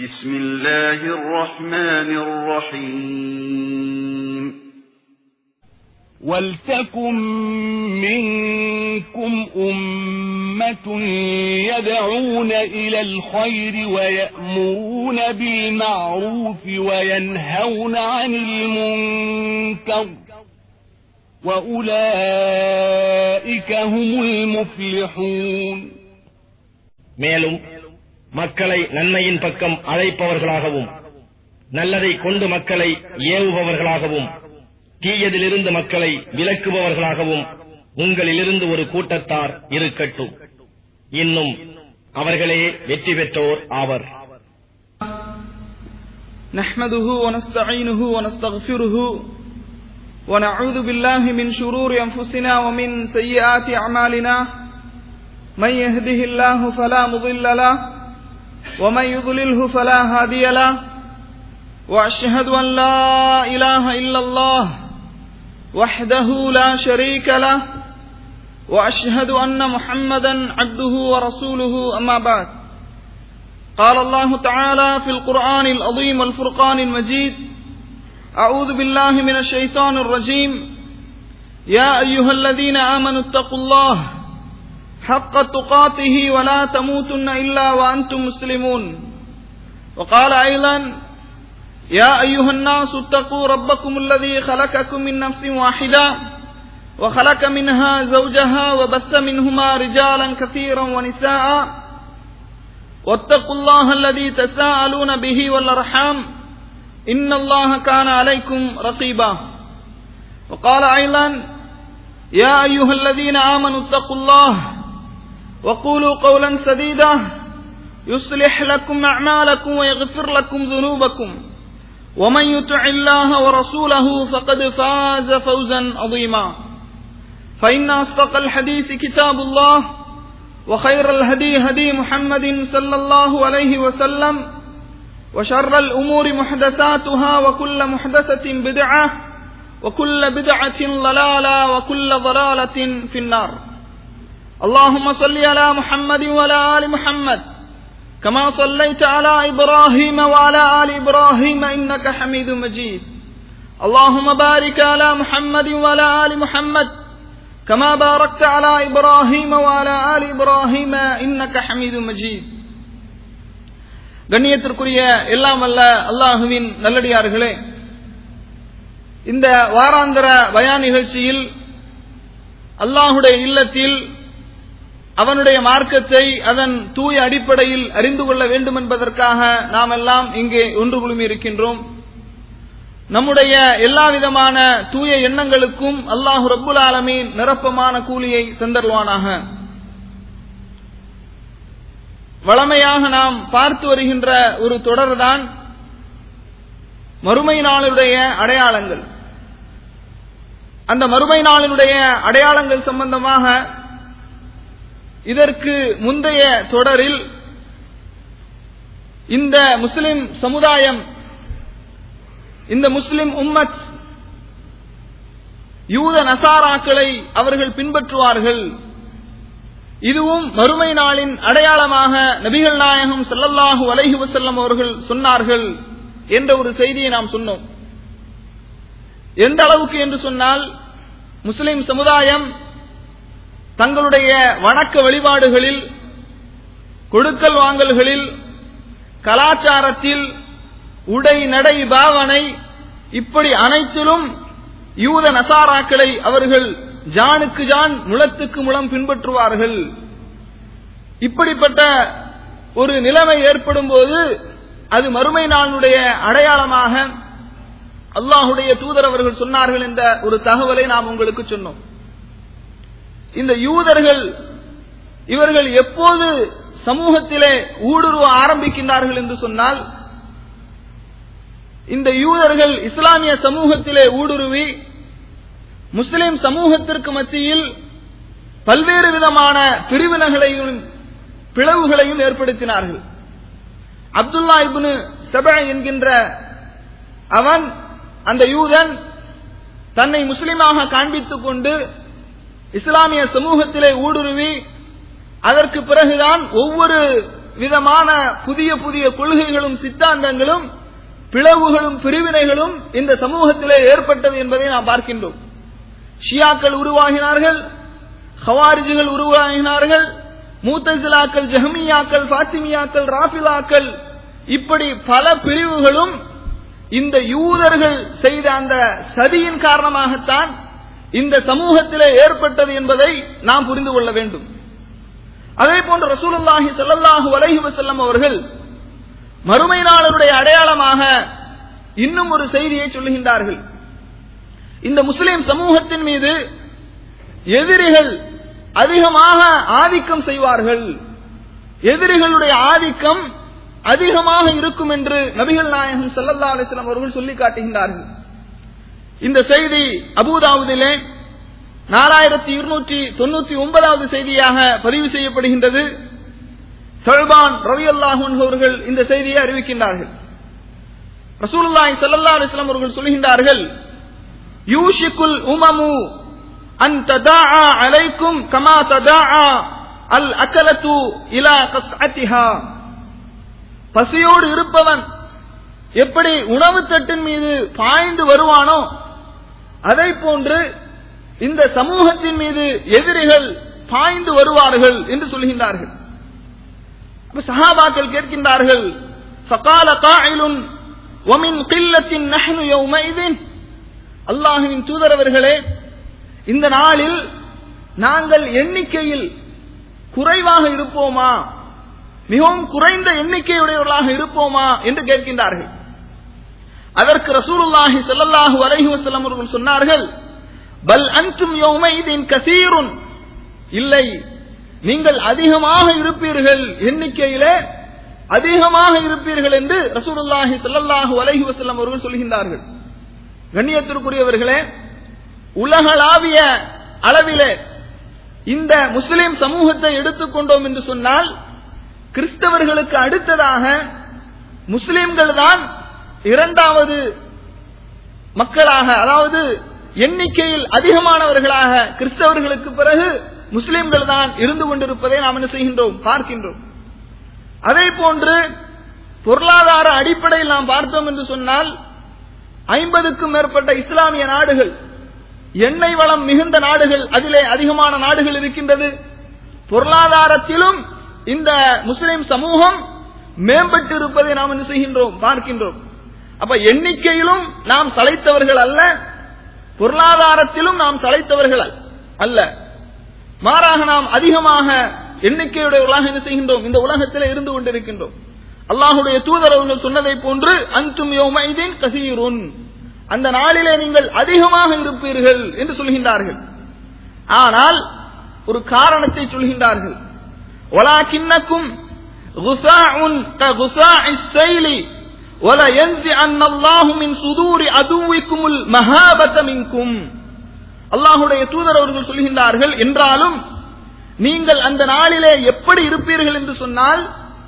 بسم الله الرحمن الرحيم ولتكن منكم أمة يدعون إلى الخير ويأمرون بالمعروف وينهون عن المنكر وأولئك هم المفلحون மேலும் மக்களை நன்மையின் பக்கம் அழைப்பவர்களாகவும் நல்லதை கொண்டு மக்களை ஏவுபவர்களாகவும் தீயதிலிருந்து மக்களை விலக்குபவர்களாகவும் உங்களிலிருந்து ஒரு கூட்டத்தார் இருக்கட்டும் இன்னும் அவர்களே வெற்றி பெற்றோர் ஆவர் نحمده ونستعينه ونستغفره ونعوذ بالله من شرور أنفسنا ومن سيئات أعمالنا من يهده الله فلا مضل له ومن يضلله فلا هادي له وأشهد أن لا إله إلا الله وحده لا شريك له وأشهد أن محمدا عبده ورسوله أما بعد قال الله تعالى في القرآن العظيم والفرقان المجيد أعوذ بالله من الشيطان الرجيم يا أيها الذين آمنوا اتقوا الله حق تقاته ولا تموتن إلا وأنتم مسلمون وقال أيضا يا أيها الناس اتقوا ربكم الذي خلقكم من نفس واحدة وخلق منها زوجها وبث منهما رجالا كثيرا ونساء واتقوا الله الذي تساءلون به والأرحام إن الله كان عليكم رقيبا وقال أيضا يا أيها الذين آمنوا اتقوا الله وقولوا قولا سديدا يصلح لكم أعمالكم ويغفر لكم ذنوبكم ومن يطع الله ورسوله فقد فاز فوزا عظيما فإن أصدق الحديث كتاب الله وخير الهدي هدي محمد صلى الله عليه وسلم وشر الأمور محدثاتها وكل محدثة بدعة وكل بدعة ضلالة وكل ضلالة في النار اللهم صل على محمد وعلى آل محمد كما صليت على إبراهيم وعلى آل إبراهيم إنك حميد مجيد اللهم بارك على محمد وعلى آل محمد كما باركت على إبراهيم وعلى آل إبراهيم إنك حميد مجيد கண்ணியத்திற்குரிய எல்லாம் அல்ல அல்லாஹுவின் நல்லடியார்களே இந்த வாராந்திர பயான் நிகழ்ச்சியில் அல்லாஹுடைய இல்லத்தில் அவனுடைய மார்க்கத்தை அதன் தூய அடிப்படையில் அறிந்து கொள்ள வேண்டும் என்பதற்காக நாம் எல்லாம் இங்கே ஒன்று குழுமி இருக்கின்றோம் நம்முடைய எல்லா விதமான தூய எண்ணங்களுக்கும் அல்லாஹு ரப்புல் ஆலமீன் நிரப்பமான கூலியை தந்தருவானாக வளமையாக நாம் பார்த்து வருகின்ற ஒரு தொடர்தான் மறுமை நாளுடைய அடையாளங்கள் அந்த மறுமை நாளினுடைய அடையாளங்கள் சம்பந்தமாக இதற்கு முந்தைய தொடரில் இந்த முஸ்லிம் சமுதாயம் இந்த முஸ்லிம் உம்மத் யூத நசாராக்களை அவர்கள் பின்பற்றுவார்கள் இதுவும் மறுமை நாளின் அடையாளமாக நபிகள் நாயகம் செல்லல்லாஹு அலைஹி வசல்லம் அவர்கள் சொன்னார்கள் என்ற ஒரு செய்தியை நாம் சொன்னோம் எந்த அளவுக்கு என்று சொன்னால் முஸ்லிம் சமுதாயம் தங்களுடைய வணக்க வழிபாடுகளில் கொடுக்கல் வாங்கல்களில் கலாச்சாரத்தில் உடை நடை பாவனை இப்படி அனைத்திலும் யூத நசாராக்களை அவர்கள் ஜானுக்கு ஜான் முளத்துக்கு முளம் பின்பற்றுவார்கள் இப்படிப்பட்ட ஒரு நிலைமை ஏற்படும் போது அது மறுமை நாளுடைய அடையாளமாக அல்லாஹுடைய தூதர் அவர்கள் சொன்னார்கள் என்ற ஒரு தகவலை நாம் உங்களுக்கு சொன்னோம் இந்த யூதர்கள் இவர்கள் எப்போது சமூகத்திலே ஊடுருவ ஆரம்பிக்கின்றார்கள் என்று சொன்னால் இந்த யூதர்கள் இஸ்லாமிய சமூகத்திலே ஊடுருவி முஸ்லிம் சமூகத்திற்கு மத்தியில் பல்வேறு விதமான பிரிவினர்களையும் பிளவுகளையும் ஏற்படுத்தினார்கள் அப்துல்லா இப்னு சப என்கின்ற அவன் அந்த யூதன் தன்னை முஸ்லிமாக காண்பித்துக் கொண்டு இஸ்லாமிய சமூகத்திலே ஊடுருவி அதற்கு பிறகுதான் ஒவ்வொரு விதமான புதிய புதிய கொள்கைகளும் சித்தாந்தங்களும் பிளவுகளும் பிரிவினைகளும் இந்த சமூகத்திலே ஏற்பட்டது என்பதை நாம் பார்க்கின்றோம் ஷியாக்கள் உருவாகினார்கள் ஹவாரிஜுகள் உருவாகினார்கள் மூத்தசிலாக்கள் ஜஹமியாக்கள் பாத்திமியாக்கள் ராஃபிலாக்கள் இப்படி பல பிரிவுகளும் இந்த யூதர்கள் செய்த அந்த சதியின் காரணமாகத்தான் இந்த சமூகத்திலே ஏற்பட்டது என்பதை நாம் புரிந்து கொள்ள வேண்டும் அதே போன்று ரசூலுல்லாஹி ஸல்லல்லாஹு அலைஹி வஸல்லம் அவர்கள் மறுமை நாளருடைய அடையாளமாக இன்னும் ஒரு செய்தியை சொல்லுகின்றார்கள் இந்த முஸ்லிம் சமூகத்தின் மீது எதிரிகள் அதிகமாக ஆதிக்கம் செய்வார்கள் எதிரிகளுடைய ஆதிக்கம் அதிகமாக இருக்கும் என்று நபிகள் நாயகம் ஸல்லல்லாஹு அலைஹி வஸல்லம் அவர்கள் சொல்லி காட்டுகின்றார்கள் இந்த செய்தி அபூதாவுதிலே நாலாயிரத்தி இருநூற்றி தொண்ணூத்தி ஒன்பதாவது செய்தியாக பதிவு செய்யப்படுகின்றது சல்பான் ரவி அல்லாஹூன் அவர்கள் இந்த செய்தியை அறிவிக்கின்றார்கள் ரசூலுல்லாஹி ஸல்லல்லாஹு அலைஹி வஸல்லம் அவர்கள் சொல்கின்றார்கள் யூஷிக்குல் உமமு அன் ததாஆ அலைக்கும் கமா ததாஆ அல் அக்கலத்து இலா கஸ்அத்திஹா பசியோடு இருப்பவன் எப்படி உணவு தட்டின் மீது பாய்ந்து வருவானோ அதை போன்று இந்த சமூகத்தின் மீது எதிரிகள் பாய்ந்து வருவார்கள் என்று சொல்கின்றார்கள் அப்ப சஹாபாக்கள் கேட்கின்றார்கள் ஃபகால காயிலுன் ومن قلة نحن يومئذ அல்லாஹுவின் தூதரவர்களே இந்த நாளில் நாங்கள் எண்ணிக்கையில் குறைவாக இருப்போமா மிகவும் குறைந்த எண்ணிக்கையுடையவர்களாக இருப்போமா என்று கேட்கின்றார்கள் அதற்கு ரசூலுல்லாஹி ஸல்லல்லாஹு அலைஹி வஸல்லம் அவர்கள் சொன்னார்கள் பல் அன்தும் யௌமைதின் கசீருன் இல்லை நீங்கள் அதிகமாக இருப்பீர்கள் எண்ணிக்கையிலே அதிகமாக இருப்பீர்கள் என்று ரசூலுல்லாஹி ஸல்லல்லாஹு அலைஹி வஸல்லம் அவர்கள் சொல்கின்றார்கள் கண்ணியத்திற்குரியவர்களே உலகளாவிய அளவிலே இந்த முஸ்லிம் சமூகத்தை எடுத்துக்கொண்டோம் என்று சொன்னால் கிறிஸ்தவர்களுக்கு அடுத்ததாக முஸ்லிம்கள் தான் இரண்டாவது மக்களாக அதாவது எண்ணிக்கையில் அதிகமானவர்களாக கிறிஸ்தவர்களுக்கு பிறகு முஸ்லிம்கள் தான் இருந்து கொண்டிருப்பதை நாம் என்ன செய்கின்றோம் பார்க்கின்றோம் அதே போன்று பொருளாதார அடிப்படையில் நாம் பார்த்தோம் என்று சொன்னால் ஐம்பதுக்கும் மேற்பட்ட இஸ்லாமிய நாடுகள் எண்ணெய் வளம் மிகுந்த நாடுகள் அதிலே அதிகமான நாடுகள் இருக்கின்றது பொருளாதாரத்திலும் இந்த முஸ்லிம் சமூகம் மேம்பட்டு இருப்பதை நாம் என்ன செய்கின்றோம் பார்க்கின்றோம் அப்ப எண்ணிக்கையிலும் நாம் தலைத்தவர்கள் அல்ல பொருளாதாரத்திலும் நாம் தலைத்தவர்கள் அல்ல மாறாக நாம் அதிகமாக எண்ணிக்கையுடையவர்களாக என்ன செய்கின்றோம் இந்த உலகத்தில் இருந்து கொண்டிருக்கின்றோம் அல்லாஹுடைய தூதர் அவர்கள் சொன்னதை போன்று அன்தும் யோமைதீன் கசீருன் அந்த நாளிலே நீங்கள் அதிகமாக இருப்பீர்கள் என்று சொல்கின்றார்கள் ஆனால் ஒரு காரணத்தை சொல்கின்றார்கள் ஒலாக்கின்னக்கும் غثاء كغثاء السيل ولا ينزعن الله من صدور عدوكم المهابة منكم அல்லாஹுடைய தூதர் அவர்கள் சொல்கின்றார்கள் என்றாலும் நீங்கள் அந்த நாளிலே எப்படி இருப்பீர்கள் என்று சொன்னால்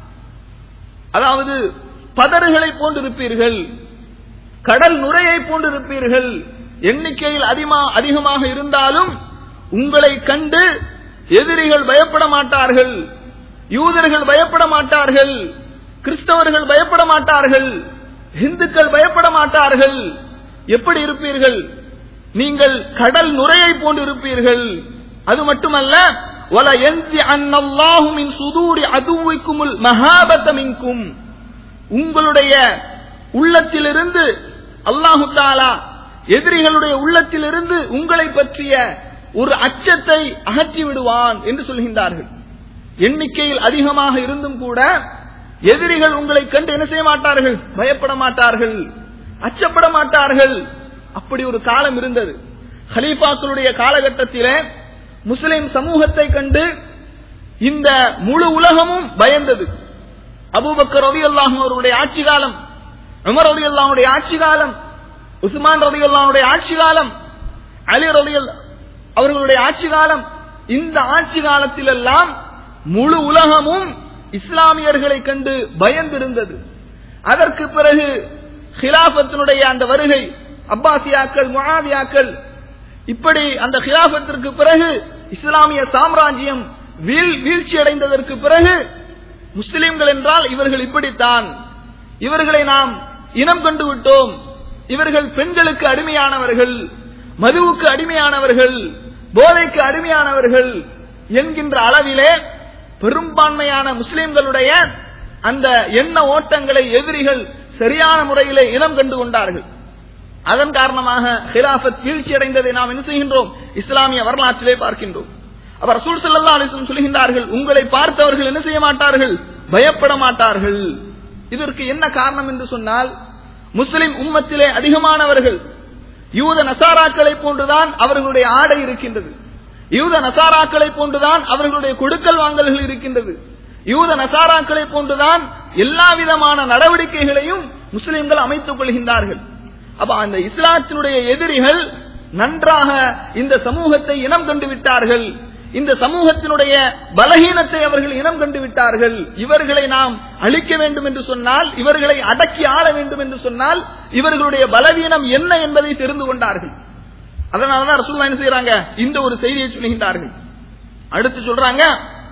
அதாவது பதறுகளை போன்றிருப்பீர்கள் கடல் நுரையை போன்றிருப்பீர்கள் எண்ணிக்கையில் அதிகமாக இருந்தாலும் உங்களை கண்டு எதிரிகள் பயப்பட மாட்டார்கள் யூதர்கள் பயப்பட மாட்டார்கள் கிறிஸ்தவர்கள் பயப்பட மாட்டார்கள் இந்துக்கள் பயப்பட மாட்டார்கள் எப்படி இருப்பீர்கள் நீங்கள் கடல் நுரையை போன்று இருப்பீர்கள் அது மட்டுமல்ல வல என்சி அன்னல்லாஹு மின் சுதூரி அதுவிக்குமுல் மகாபத்த மின்கும் உங்களுடைய உள்ளத்திலிருந்து அல்லாஹு தாலா எதிரிகளுடைய உள்ளத்திலிருந்து உங்களை பற்றிய ஒரு அச்சத்தை அகற்றி விடுவான் என்று சொல்கின்றார்கள் எண்ணிக்கையில் அதிகமாக இருந்தும் கூட எதிரிகள் உங்களை கண்டு என்ன செய்ய மாட்டார்கள் பயப்பட மாட்டார்கள் அச்சப்பட மாட்டார்கள் அப்படி ஒரு காலம் இருந்தது ஹலீஃபாக்களுடைய காலகட்டத்திலே முஸ்லிம் சமூகத்தை கண்டு இந்த முழு உலகமும் பயந்தது அபூபக்கர் ரதி அல்லாஹும் அவருடைய ஆட்சி காலம் உமர் ரதி அல்லாஹுடைய ஆட்சி காலம் உஸ்மான் ரதி அல்லாஹுடைய ஆட்சி காலம் அலி ரதி அவர்களுடைய ஆட்சி காலம் இந்த ஆட்சி காலத்தில் எல்லாம் முழு உலகமும் இஸ்லாமியர்களை கண்டு பயந்திருந்தது அதற்கு பிறகு ஹிலாபத்தினுடைய அந்த வருகை அப்பாசியாக்கள் முகாவியாக்கள் இப்படி அந்த ஹிலாபத்திற்கு பிறகு இஸ்லாமிய சாம்ராஜ்யம் வீழ் வீழ்ச்சி அடைந்ததற்கு பிறகு முஸ்லிம்கள் என்றால் இவர்கள் இப்படித்தான் இவர்களை நாம் இனம் கண்டு விட்டோம் இவர்கள் பெண்களுக்கு அடிமையானவர்கள் மதுவுக்கு அடிமையானவர்கள் போதைக்கு அடிமையானவர்கள் என்கின்ற அளவிலே பெரும்பான்மையான முஸ்லிம்களுடைய அந்த எண்ண ஓட்டங்களை எதிரிகள் சரியான முறையிலே இனம் கண்டு கொண்டார்கள் அதன் காரணமாக ஹிலாபத் வீழ்ச்சி அடைந்ததை நாம் என்ன செய்கின்றோம் இஸ்லாமிய வரலாற்றிலே பார்க்கின்றோம் அவர் ரசூல் ஸல்லல்லாஹு அலைஹி வஸல்லம் சொல்கின்றார்கள் உங்களை பார்த்தவர்கள் என்ன செய்ய மாட்டார்கள் பயப்பட மாட்டார்கள் இதற்கு என்ன காரணம் என்று சொன்னால் முஸ்லிம் உம்மத்திலே அதிகமானவர்கள் யூத நசாராக்களை போன்றுதான் அவர்களுடைய ஆடை இருக்கின்றது யூத நசாராக்களை போன்றுதான் அவர்களுடைய கொடுக்கல் வாங்கல்கள் இருக்கின்றது யூத நசாராக்களை போன்றுதான் எல்லா விதமான நடவடிக்கைகளையும் முஸ்லிம்கள் அமைத்துக் கொள்கின்றார்கள் அப்ப அந்த இஸ்லாத்தினுடைய எதிரிகள் நன்றாக இந்த சமூகத்தை இனம் கண்டு விட்டார்கள் இந்த சமூகத்தினுடைய பலகீனத்தை அவர்கள் இனம் கண்டு விட்டார்கள் இவர்களை நாம் அழிக்க வேண்டும் என்று சொன்னால் இவர்களை அடக்கி ஆள வேண்டும் என்று சொன்னால் இவர்களுடைய பலவீனம் என்ன என்பதை தெரிந்து கொண்டார்கள் அதனாலதான் ரசூல்லா என்ன செய்யறாங்க இந்த ஒரு செய்தியை சொல்கின்றார்கள் அடுத்து சொல்றாங்க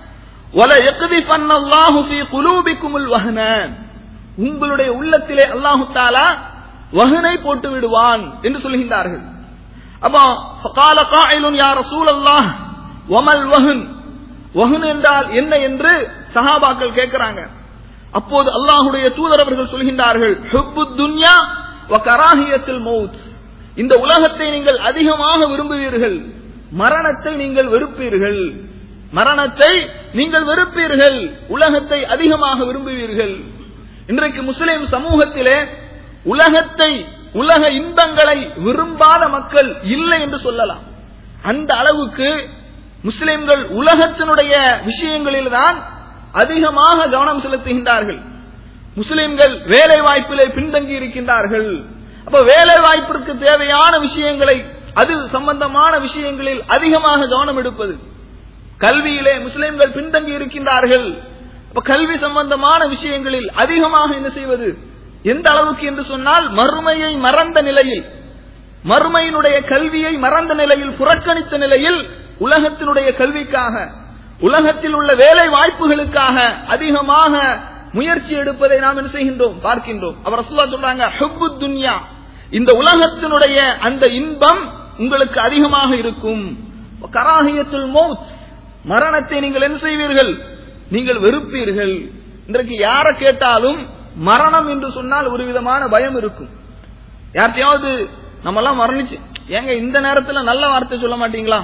ஒல எக்குதி பண்ணல்லாஹு ஃபீ குலூபிக்குமுல் வஹன உங்களுடைய உள்ளத்திலே அல்லாஹு தாலா வஹனை போட்டு விடுவான் என்று சொல்கின்றார்கள் அப்போ فقال قائل يا رسول الله وما الوهن வஹன் என்றால் என்ன என்று சஹாபாக்கள் கேட்கிறாங்க அப்போது அல்லாஹுடைய தூதர் அவர்கள் சொல்கின்றார்கள் ஹுப்பு துன்யா வ கராஹியத்தில் மௌத் இந்த உலகத்தை நீங்கள் அதிகமாக விரும்புவீர்கள் மரணத்தை நீங்கள் வெறுப்பீர்கள் மரணத்தை நீங்கள் வெறுப்பீர்கள் உலகத்தை அதிகமாக விரும்புவீர்கள் இன்றைக்கு முஸ்லிம் சமூகத்திலே உலகத்தை உலக இன்பங்களை விரும்பாத மக்கள் இல்லை என்று சொல்லலாம் அந்த அளவுக்கு முஸ்லிம்கள் உலகத்தினுடைய விஷயங்களில்தான் அதிகமாக கவனம் செலுத்துகின்றார்கள் முஸ்லிம்கள் வேலை வாய்ப்பிலே பின்தங்கி இருக்கின்றார்கள் அப்ப வேலை வாய்ப்பிற்கு தேவையான விஷயங்களை அது சம்பந்தமான விஷயங்களில் அதிகமாக கவனம் எடுப்பது கல்வியிலே முஸ்லிம்கள் பின்தங்கி இருக்கின்றார்கள் அப்ப கல்வி சம்பந்தமான விஷயங்களில் அதிகமாக என்ன செய்வது எந்த அளவுக்கு என்று சொன்னால் மறுமையை மறந்த நிலையில் மறுமையினுடைய கல்வியை மறந்த நிலையில் புறக்கணித்த நிலையில் உலகத்தினுடைய கல்விக்காக உலகத்தில் உள்ள வேலை வாய்ப்புகளுக்காக அதிகமாக முயற்சி எடுப்பதை நாம் என்ன செய்கின்றோம் பார்க்கின்றோம் அவர் ரசூல்லா சொல்றாங்க ஹுப்பு துன்யா இந்த உலகத்தினுடைய அந்த இன்பம் உங்களுக்கு அதிகமாக இருக்கும் கராகியத்தில் மௌத் மரணத்தை நீங்கள் என்ன செய்வீர்கள் நீங்கள் வெறுப்பீர்கள் இன்றைக்கு யாரை கேட்டாலும் மரணம் என்று சொன்னால் ஒரு விதமான பயம் இருக்கும் யார்கிட்டயாவது நம்ம எல்லாம் மரணிச்சு ஏங்க இந்த நேரத்துல நல்ல வார்த்தை சொல்ல மாட்டீங்களா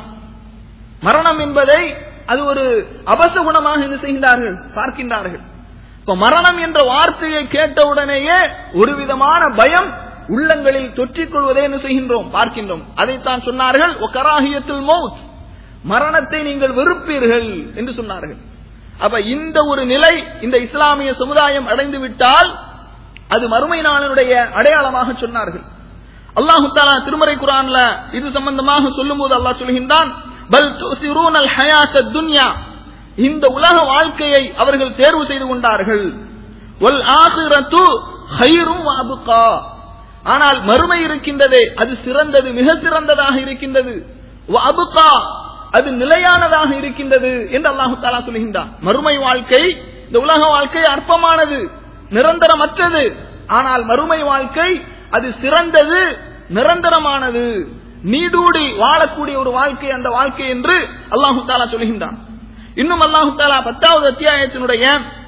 மரணம் என்பதை அது ஒரு அபசகுணமாக என்ன செய்கின்றார்கள் பார்க்கின்றார்கள் இப்ப மரணம் என்ற வார்த்தையை கேட்டவுடனேயே ஒரு விதமான பயம் உள்ளங்களில் தொற்றிக் கொள்வதை என்ன செய்கின்றோம் பார்க்கின்றோம் அதைத்தான் சொன்னார்கள் கராகியத்தில் மௌத் மரணத்தை நீங்கள் வெறுப்பீர்கள் என்று சொன்னார்கள் அப்ப இந்த ஒரு நிலை இந்த இஸ்லாமிய சமுதாயம் அடைந்து விட்டால் அது மறுமை நாளினுடைய அடையாளமாக சொன்னார்கள் அல்லாஹு தாலா திருமறை குரான்ல இது சம்பந்தமாக சொல்லும் போது அல்லாஹ் சொல்கின்றான் பல் துசிரூனல் ஹயாத்த துன்யா இந்த உலக வாழ்க்கையை அவர்கள் தேர்வு செய்து கொண்டார்கள் வல் ஆகிரத்து ஹைரும் அபுகா ஆனால் மறுமை இருக்கின்றதே அது சிறந்தது மிக சிறந்ததாக இருக்கின்றது அபுகா அது நிலையானதாக இருக்கின்றது என்று அல்லாஹு தாலா சொல்கின்றான் மறுமை வாழ்க்கை இந்த உலக வாழ்க்கை அற்பமானது நிரந்தரமற்றது ஆனால் மறுமை வாழ்க்கை அது சிறந்தது நிரந்தரமானது நீடூடி வாழக்கூடிய ஒரு வாழ்க்கை அந்த வாழ்க்கை என்று அல்லாஹு தாலா சொல்கின்றான் இன்னும் அல்லாஹு தாலா பத்தாவது அத்தியாயத்தினுடைய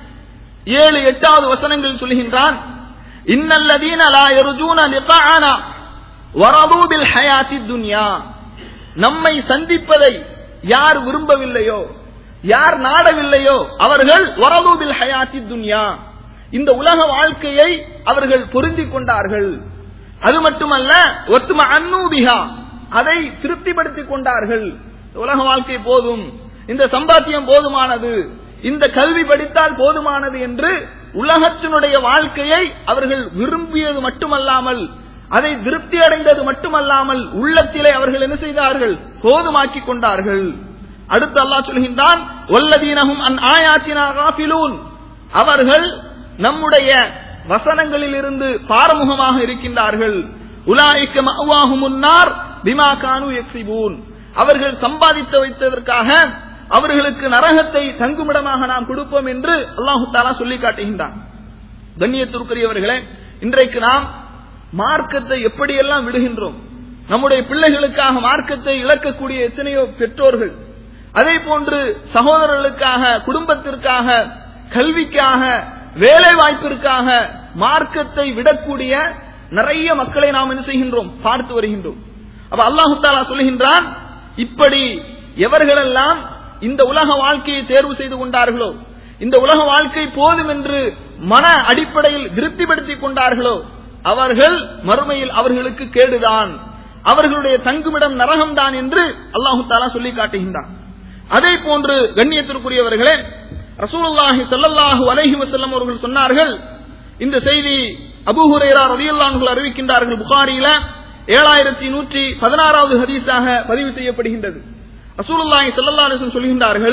ஏழு எட்டாவது வசனங்கள் சொல்கின்றான் இன்னல்லதீன லா யர்ஜூன லிகாஅனா வரது பில் ஹயாத்தி துன்யா நம்மை சந்திப்பதை யார் விரும்பவில்லையோ யார் நாடவில்லையோ அவர்கள் வரது பில் ஹயாத்தி துன்யா இந்த உலக வாழ்க்கையை அவர்கள் பொருந்திக் கொண்டார்கள் அது மட்டுமல்ல ஒத்தும அன்னூபிகா அதை திருப்திப்படுத்திக் கொண்டார்கள் உலக வாழ்க்கை போதும் இந்த சம்பாத்தியம் போதுமானது இந்த கல்வி படித்தால் போதுமானது என்று உலகத்தினுடைய வாழ்க்கையை அவர்கள் விரும்பியது மட்டுமல்லாமல் அதை திருப்தி அடைந்தது மட்டுமல்லாமல் உள்ளத்திலே அவர்கள் என்ன செய்தார்கள் போதுமாக்கிக் கொண்டார்கள் அடுத்து அல்லாஹ் சொல்கின்றான் ஒல்லதீனகும் அன் ஆயாத்தினா காபிலூன் அவர்கள் நம்முடைய வசனங்களில் இருந்து பாரமுகமாக இருக்கின்றார்கள் உலாய்க்க மவாஹு முன்னார் பிமா கானு எக்ஸிபூன் அவர்கள் சம்பாதித்து வைத்ததற்காக அவர்களுக்கு நரகத்தை தங்குமிடமாக நாம் கொடுப்போம் என்று அல்லாஹு தாலா சொல்லி காட்டுகின்றான் கண்ணியத்திற்குரியவர்களே இன்றைக்கு நாம் மார்க்கத்தை எப்படியெல்லாம் விடுகின்றோம் நம்முடைய பிள்ளைகளுக்காக மார்க்கத்தை இழக்கக்கூடிய எத்தனையோ பெற்றோர்கள் அதே போன்று சகோதரர்களுக்காக குடும்பத்திற்காக கல்விக்காக வேலை வாய்ப்பிற்காக மார்க்கத்தை விடக்கூடிய நிறைய மக்களை நாம் என்ன செய்கின்றோம் பார்த்து வருகின்றோம் அப்ப அல்லாஹு தாலா சொல்லுகின்றான் இப்படி எவர்களெல்லாம் இந்த உலக வாழ்க்கையை தேர்வு செய்து கொண்டார்களோ இந்த உலக வாழ்க்கை போதும் என்று மன அடிப்படையில் திருப்திப்படுத்திக் கொண்டார்களோ அவர்கள் மறுமையில் அவர்களுக்கு கேடுதான் அவர்களுடைய தங்குமிடம் நரகம்தான் என்று அல்லாஹு தாலா சொல்லி காட்டுகின்றான் அதே போன்று கண்ணியத்திற்குரியவர்களே ரசூலுல்லாஹி ஸல்லல்லாஹு அலைஹி வஸல்லம் அவர்கள் சொன்னார்கள் இந்த செய்தி அபூ ஹுரைரா ரலியல்லாஹு அறிவிக்கின்றார்கள் புகாரியில ஏழாயிரத்தி நூற்றி பதினாறாவது ஹதீஸாக பதிவு செய்யப்படுகின்றது ரசூலுல்லாஹி ஸல்லல்லாஹு அலைஹி வஸல்லம் சொல்கின்றார்கள்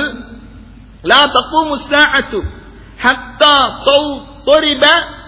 லா தقوم الساعة حتى تضرب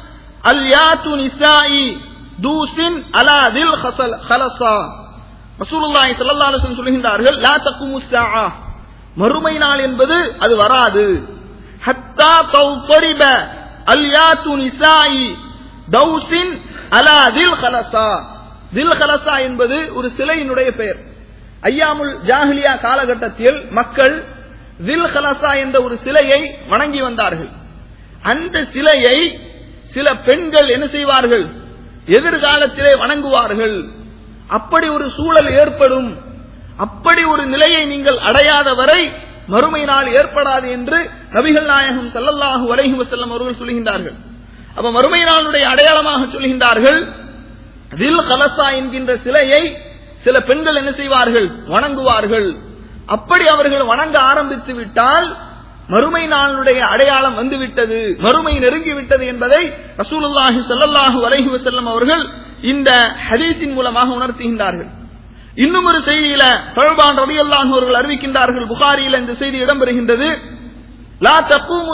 اليات نساء دوس على ذي الخلصة ரசூலுல்லாஹி ஸல்லல்லாஹு அலைஹி வஸல்லம் சொல்கின்றார்கள் லா தقوم الساعة மறுமை நாள் என்பது அது வராது ஹத்தா தௌபரிப அல்யாத்து நிசாயி தௌசின் அலா தில் ஹலசா தில் ஹலசா என்பது ஒரு சிலையினுடைய பெயர் ஐயாமுல் ஜாஹிலியா காலகட்டத்தில் மக்கள் தில் ஹலசா என்ற ஒரு சிலையை வணங்கி வந்தார்கள் அந்த சிலையை சில பெண்கள் என்ன செய்வார்கள் எதிர்காலத்திலே வணங்குவார்கள் அப்படி ஒரு சூழல் ஏற்படும் அப்படி ஒரு நிலையை நீங்கள் அடையாத வரை மறுமை நாள் ஏற்படாது என்று நபிகள் நாயகம் சல்லல்லாஹு அலைஹி வஸல்லம் அவர்கள் சொல்கின்றார்கள் அப்ப மறுமை நாளுடைய அடையாளமாக சொல்கின்றார்கள் தில் கலசா என்கின்ற சிலையை சில பெண்கள் என்ன செய்வார்கள் வணங்குவார்கள் அப்படி அவர்கள் வணங்க ஆரம்பித்து விட்டால் மறுமை நாளுடைய அடையாளம் வந்துவிட்டது மறுமை நெருங்கி விட்டது என்பதை ரசூலுல்லாஹி ஸல்லல்லாஹு அலைஹி வஸல்லம் அவர்கள் இந்த ஹதீஸின் மூலமாக உணர்த்துகின்றார்கள் இன்னும் ஒரு செய்தியில தொழ்பான் ரவி அல்லான் அவர்கள் அறிவிக்கின்றார்கள் புகாரியில் இந்த செய்தி இடம்பெறுகின்றது லா தக்கூமு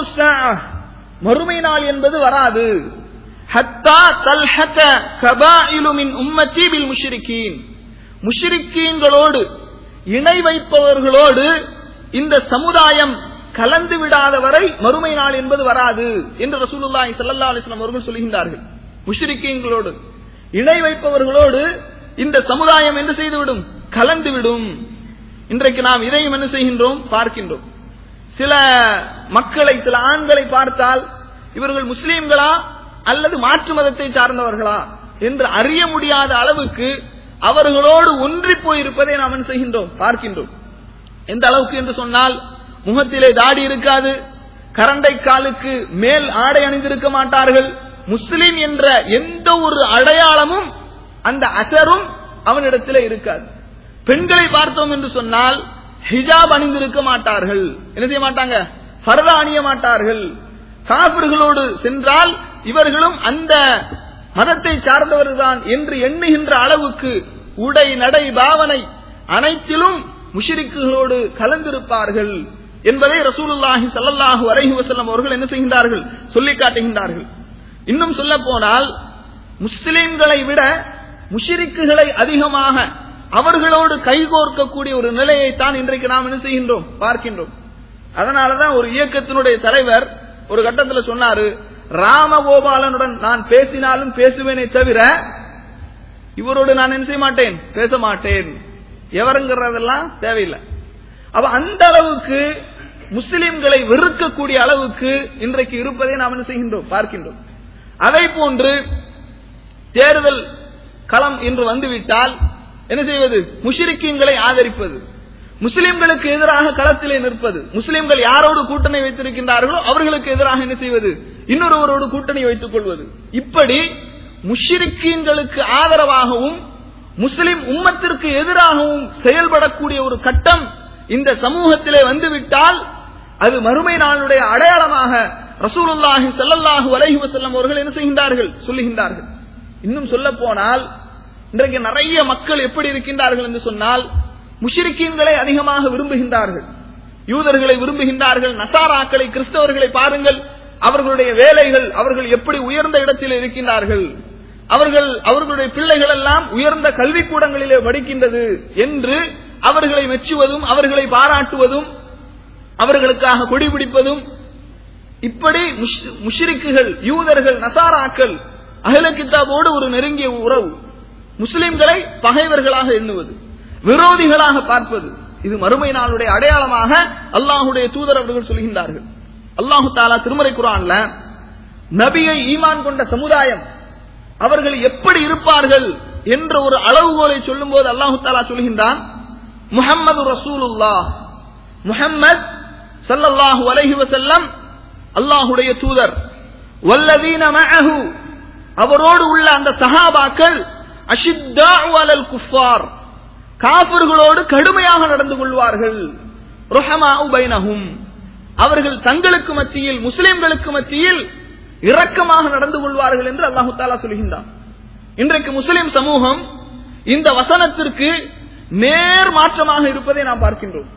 மறுமை நாள் என்பது வராது ஹத்தா தல்ஹக கபாயிலு மின் உம்மத்தி பில் முஷ்ரிக்கீன் முஷ்ரிக்கீன்களோடு இணை வைப்பவர்களோடு இந்த சமுதாயம் கலந்து விடாத வரை மறுமை நாள் என்பது வராது என்று ரசூலுல்லாஹி ஸல்லல்லாஹு அலைஹி வஸல்லம் அவர்கள் சொல்கின்றார்கள் முஷ்ரிக்கீன்களோடு இணை வைப்பவர்களோடு இந்த சமுதாயம் என்ன செய்துவிடும் கலந்துவிடும் இன்றைக்கு நாம் இதையும் என்ன செய்கின்றோம் பார்க்கின்றோம் சில மக்களை சில ஆண்களை பார்த்தால் இவர்கள் முஸ்லீம்களா அல்லது மாற்று மதத்தை சார்ந்தவர்களா என்று அறிய முடியாத அளவுக்கு அவர்களோடு ஒன்றி போயிருப்பதை நாம் என்ன செய்கின்றோம் பார்க்கின்றோம் எந்த அளவுக்கு என்று சொன்னால் முகத்திலே தாடி இருக்காது கரண்டை காலுக்கு மேல் ஆடை அணிந்திருக்க மாட்டார்கள் முஸ்லிம் என்ற எந்த ஒரு அடையாளமும் அந்த அசரும் அவனிடத்தில் இருக்காது பெண்களை பார்த்தோம் என்று சொன்னால் ஹிஜாப் அணிந்திருக்க மாட்டார்கள் என்ன செய்ய மாட்டாங்க பரதா அணிய மாட்டார்கள் காபிர்களோடு சென்றால் இவர்களும் அந்த மதத்தை சார்ந்தவர்தான் என்று எண்ணுகின்ற அளவுக்கு உடை நடை பாவனை அனைத்திலும் முஷிரிக்குகளோடு கலந்திருப்பார்கள் என்பதை ரசூலுல்லாஹி ஸல்லல்லாஹு அலைஹி வஸல்லம் அவர்கள் என்ன செய்கின்றார்கள் சொல்லி காட்டுகின்றார்கள் இன்னும் சொல்ல போனால் முஸ்லிம்களை விட முஷிரிக்குகளை அதிகமாக அவர்களோடு கைகோர்க்கக்கூடிய ஒரு நிலையை தான் இன்றைக்கு நாம் என்ன செய்கின்றோம் பார்க்கின்றோம் அதனாலதான் ஒரு இயக்கத்தினுடைய தலைவர் ஒரு கட்டத்தில் சொன்னாரு ராமகோபாலனுடன் நான் பேசினாலும் பேசுவேனே தவிர இவரோடு நான் என்ன செய்ய மாட்டேன் பேச மாட்டேன் எவருங்கிறதெல்லாம் தேவையில்லை அவ அந்த அளவுக்கு முஸ்லிம்களை வெறுக்கக்கூடிய அளவுக்கு இன்றைக்கு இருப்பதை நாம் என்ன செய்கின்றோம் பார்க்கின்றோம் அதை போன்று தேர்தல் களம் என்று வந்துவிட்டால் என்ன செய்வது முஷிரிக்கீன்களை ஆதரிப்பது முஸ்லிம்களுக்கு எதிராக களத்திலே நிற்பது முஸ்லிம்கள் யாரோடு கூட்டணி வைத்திருக்கின்றார்களோ அவர்களுக்கு எதிராக என்ன செய்வது இன்னொருவரோடு கூட்டணி வைத்துக் கொள்வது இப்படி முஷிரிக்கீன்களுக்கு ஆதரவாகவும் முஸ்லிம் உம்மத்திற்கு எதிராகவும் செயல்படக்கூடிய ஒரு கட்டம் இந்த சமூகத்திலே வந்துவிட்டால் அது மறுமை நாளுடைய அடையாளமாக ரசூலுல்லாஹி ஸல்லல்லாஹு அலைஹி வஸல்லம் அவர்கள் என்ன செய்கின்றார்கள் சொல்லுகின்றார்கள் இன்னும் சொல்ல போனால் இன்றைக்கு நிறைய மக்கள் எப்படி இருக்கின்றார்கள் என்று சொன்னால் முஷிரிக்கீன்களை அதிகமாக விரும்புகின்றார்கள் யூதர்களை விரும்புகின்றார்கள் நசாராக்களை கிறிஸ்தவர்களை பாருங்கள் அவர்களுடைய வேலைகள் அவர்கள் எப்படி உயர்ந்த இடத்தில் இருக்கின்றார்கள் அவர்கள் அவர்களுடைய பிள்ளைகள் எல்லாம் உயர்ந்த கல்விக்கூடங்களிலே படிக்கின்றது என்று அவர்களை மெச்சுவதும் அவர்களை பாராட்டுவதும் அவர்களுக்காக கொடி பிடிப்பதும் இப்படி முஷ்- முஷ்ரிக்குகள் யூதர்கள் நசாராக்கள் அகில கித்தாபோடு ஒரு நெருங்கிய உறவு முஸ்லிம்களை பகைவர்களாக எண்ணுவது விரோதிகளாக பார்ப்பது இது மறுமை நாளுடைய அடையாளமாக அல்லாஹுடைய தூதர் அவர்கள் சொல்கின்றார்கள் அல்லாஹு தாலா திருமறை குரான்ல நபியை ஈமான் கொண்ட சமுதாயம் அவர்கள் எப்படி இருப்பார்கள் என்ற ஒரு அளவுகோலை சொல்லும் போது அல்லாஹு தாலா சொல்கின்றான் முஹம்மது ரசூலுல்லாஹ் முஹம்மத் ஸல்லல்லாஹு அலைஹி வஸல்லம் அல்லாஹுடைய தூதர் வல்லதீன மஅஹு அவரோடு உள்ள அந்த சஹாபாக்கள் அஷித்தாஉ அலல் குஃபார் காபிர்களோடு கடுமையாக நடந்து கொள்வார்கள் ருஹமாஉ பைனஹும் அவர்கள் தங்களுக்கு மத்தியில் முஸ்லிம்களுக்கு மத்தியில் இரக்கமாக நடந்து கொள்வார்கள் என்று அல்லாஹு தாலா சொல்கின்றான் இன்றைக்கு முஸ்லிம் சமூகம் இந்த வசனத்திற்கு நேர் மாற்றமாக இருப்பதை நாம் பார்க்கின்றோம்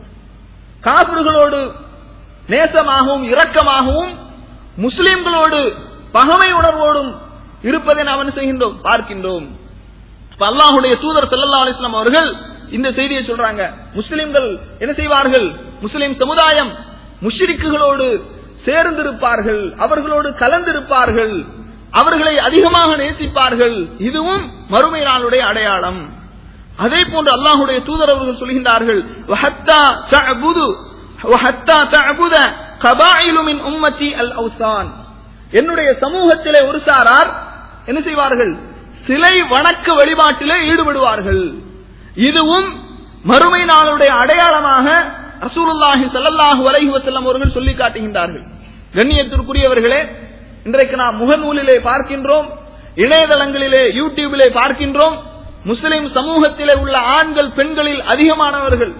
காபிர்களோடு நேசமாகவும் இரக்கமாகவும் முஸ்லிம்களோடு பகமை உணர்வோடும் இருப்பதை நாம் என்ன செய்கின்றோம் பார்க்கின்றோம் இப்ப அல்லாஹுடைய தூதர் ஸல்லல்லாஹு அலைஹி வஸல்லம் அவர்கள் இந்த செய்தியை சொல்றாங்க முஸ்லிம்கள் என்ன செய்வார்கள் முஸ்லிம் சமுதாயம் முஷ்ரிக்குகளோடு சேர்ந்திருப்பார்கள் அவர்களோடு கலந்திருப்பார்கள் அவர்களை அதிகமாக நேசிப்பார்கள் இதுவும் மறுமை நாளுடைய அடையாளம் அதே போன்று அல்லாஹுடைய தூதர் அவர்கள் சொல்கின்றார்கள் "வஹத்தா தஅபுது வஹத்தா தஅபுத கபாயிலு மின் உம்மத்தி அல் அவ்சான் என்னுடைய சமூகத்திலே ஒரு சாரார் என்ன செய்வார்கள் சிலை வணக்க வழிபாட்டிலே ஈடுபடுவார்கள் இதுவும் மறுமை நாளுடைய அடையாளமாக ரசூலுல்லாஹி ஸல்லல்லாஹு அலைஹி வஸல்லம் அவர்கள் சொல்லி காட்டுகின்றார்கள் கண்ணியத்திற்குரியவர்களே இன்றைக்கு நாம் முகநூலிலே பார்க்கின்றோம் இணையதளங்களிலே யூடியூபிலே பார்க்கின்றோம் முஸ்லிம் சமூகத்திலே உள்ள ஆண்கள் பெண்களில் அதிகமானவர்கள்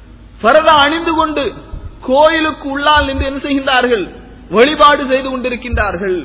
பரதா அணிந்து கொண்டு கோயிலுக்கு உள்ளால் நின்று என்ன செய்கின்றார்கள் வழிபாடு செய்து கொண்டிருக்கின்றார்கள்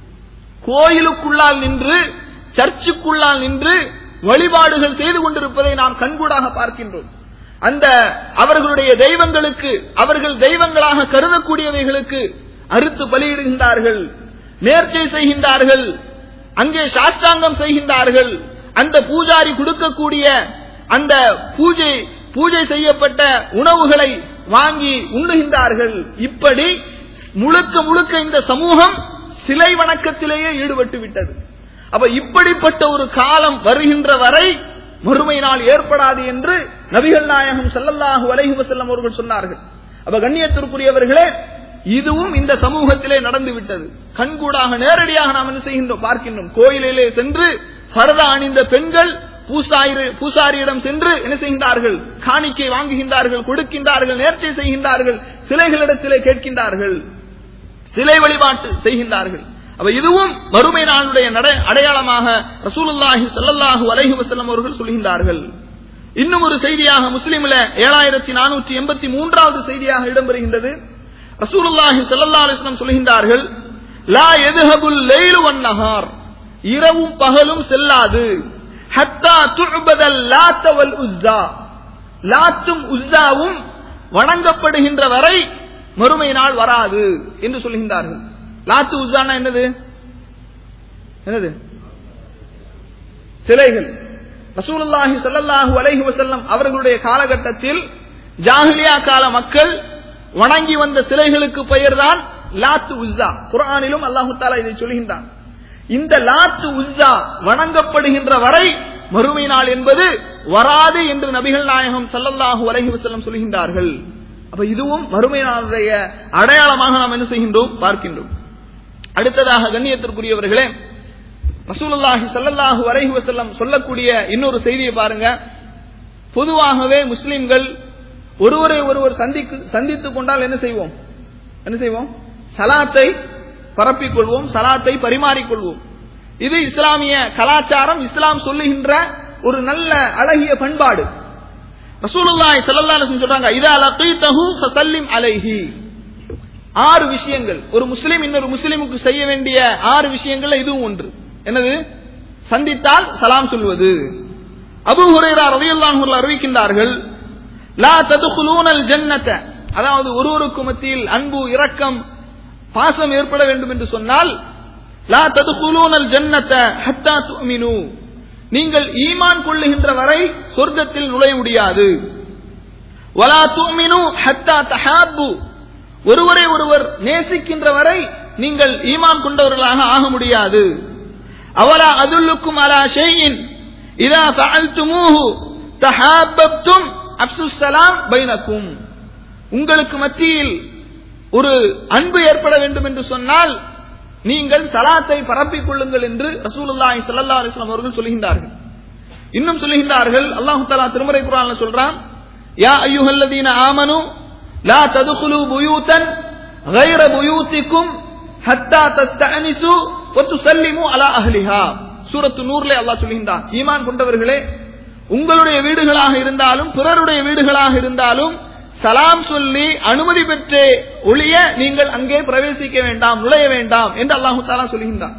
கோயிலுக்குள்ளால் நின்று சர்ச்சுக்குள்ளால் நின்று வழிபாடுகள் செய்து கொண்டிருப்பதை நாம் கண்கூடாக பார்க்கின்றோம் அந்த அவர்களுடைய தெய்வங்களுக்கு அவர்கள் தெய்வங்களாக கருதக்கூடியவைகளுக்கு அறுத்து பலியிடுகின்றார்கள் நேர்ச்சை செய்கின்றார்கள் அங்கே சாஷ்டாங்கம் செய்கின்றார்கள் அந்த பூஜாரி கொடுக்கக்கூடிய அந்த பூஜை பூஜை செய்யப்பட்ட உணவுகளை வாங்கி உண்ணுகின்றார்கள் இப்படி முழுக்க முழுக்க இந்த சமூகம் சிலை வணக்கத்திலேயே ஈடுபட்டு விட்டது அப்ப இப்படிப்பட்ட ஒரு காலம் வருகின்ற வரை மறுமை நாள் ஏற்படாது என்று நபிகள் நாயகம் ஸல்லல்லாஹு அலைஹி வஸல்லம் அவர்கள் சொன்னார்கள் அப்ப கண்ணியத்திற்குரியவர்களே இதுவும் இந்த சமூகத்திலே நடந்து விட்டது கண்கூடாக நேரடியாக நாம் என்ன செய்கின்றோம் பார்க்கின்றோம் கோயிலிலே சென்று பரதா அணிந்த பெண்கள் பூசாரி பூசாரியிடம் சென்று என்ன செய்கின்றார்கள் காணிக்கை வாங்குகின்றார்கள் கொடுக்கின்றார்கள் நேர்ச்சை செய்கின்றார்கள் சிலைகளிடத்திலே கேட்கின்றார்கள் சிலை வழிபாட்டு செய்கின்றார்கள் அப்ப இதுவும் மறுமை நாளுடைய நட- அடையாளமாக ரசூலுல்லாஹி ஸல்லல்லாஹு அலைஹி வஸல்லம் அவர்கள் சொல்கின்றார்கள் இன்னும் ஒரு செய்தியாக முஸ்லிம்ல ஏழாயிரத்தி நானூற்றி எண்பத்தி மூன்றாவது செய்தியாக இடம்பெறுகின்றது ரசூலுல்லாஹி ஸல்லல்லாஹு அலைஹி வஸல்லம் சொல்கின்றார்கள் லா எதுஹபுல் லைலு வன் நஹார் இரவும் பகலும் செல்லாது ஹத்தா துஅபதல் லாத்த வல் உஸ்ஸா லாத்தும் உஸ்ஸாவும் வணங்கப்படுகின்ற வரை மறுமை நாள் வராது என்று சொல்கின்றார்கள் லாத்து உஸ்ஸானா என்னது என்னது சிலைகள் ரசூலுல்லாஹி ஸல்லல்லாஹு அலைஹி வஸல்லம் அவர்களுடைய காலகட்டத்தில் ஜாஹிலியா கால மக்கள் வணங்கி வந்த சிலைகளுக்கு பெயர்தான் லாத்து உஸ்ஸா குர்ஆனிலும் அல்லாஹு தஆலா இதை சொல்கின்றான் இந்த லாத்து உஸ்ஸா வணங்கப்படுகின்ற வரை மறுமை நாள் என்பது வராது என்று நபிகள் நாயகம் ஸல்லல்லாஹு அலைஹி வஸல்லம் சொல்கின்றார்கள் அப்ப இதுவும் மறுமை நாளுடைய அடையாளமாக நாம் என்ன செய்கின்றோம் பார்க்கின்றோம் அடுத்ததாக கண்ணியத்திற்குரியவர்களே ரசூலுல்லாஹி ஸல்லல்லாஹு அலைஹி வஸல்லம் சொல்லக்கூடிய இன்னொரு செய்தியை பாருங்க பொதுவாகவே முஸ்லிம்கள் ஒருவரை ஒருவர் சந்திக்கு சந்தித்துக் கொண்டால் என்ன செய்வோம் என்ன செய்வோம் சலாத்தை பரப்பிக் கொள்வோம் சலாத்தை பரிமாறிக்கொள்வோம் இது இஸ்லாமிய கலாச்சாரம் இஸ்லாம் சொல்லுகின்ற ஒரு நல்ல அழகிய பண்பாடு ரசூலுல்லாஹி ஸல்லல்லாஹு அலைஹி வஸல்லம் சொல்றாங்க இதா லகீதஹு ஃபஸல்லிம் அலைஹி ஆறு விஷயங்கள் ஒரு முஸ்லிம் இன்னொரு முஸ்லிமுக்கு செய்ய வேண்டிய ஆறு விஷயங்கள்ல இதுவும் ஒன்று என்னது சந்தித்தால் சலாம் சொல்வது அபு ஹுரைரா ரலியல்லாஹு அன்ஹு அறிவிக்கின்றார்கள் லா ததுகுலூனல் ஜன்னத அதாவது ஒருவருக்கு மத்தியில் அன்பு இரக்கம் பாசம் ஏற்பட வேண்டும் என்று சொன்னால் லா ததுகுலூனல் ஜன்னத ஹத்தா துமினு நீங்கள் ஈமான் கொள்ளுகின்ற வரை சொர்க்கத்தில் நுழைய முடியாது வலா துமினு ஹத்தா தஹாப்பு ஒருவரை ஒருவர் நேசிக்கின்ற வரை நீங்கள் ஈமான் கொண்டவர்களாக ஆக முடியாது அவலா அதுல்லுக்கும் அலா ஷையின் இதா ஃபஅல்துமூஹு தஹாப்பப்தும் அப்சுஸ் ஸலாம் பைனக்கும் உங்களுக்கு மத்தியில் ஒரு அன்பு ஏற்பட வேண்டும் என்று சொன்னால் நீங்கள் சலாத்தை பரப்பிக் கொள்ளுங்கள் என்று ரசூலுல்லாஹி ஸல்லல்லாஹு அலைஹி வஸல்லம் அவர்கள் சொல்கின்றார்கள் இன்னும் சொல்கின்றார்கள் அல்லாஹ் தஆலா திருமறை குர்ஆன்ல சொல்றான் யா அய்யுஹல்லதீன ஆமனு லா ததுகுலு புயூதன் غير புயூத்திக்கும் ஹத்தா தஸ்தஅனிசு வ துஸல்லிமு அலா அஹ்லிஹா சூரத்து நூர்ல அல்லாஹ் சொல்கின்றான் ஈமான் கொண்டவர்களே உங்களுடைய வீடுகளாக இருந்தாலும் பிறருடைய வீடுகளாக இருந்தாலும் சலாம் சொல்லி அனுமதி பெற்றே ஒளிய நீங்கள் அங்கே பிரவேசிக்க வேண்டாம் நுழைய வேண்டாம் என்று அல்லாஹு தாலா சொல்கின்றான்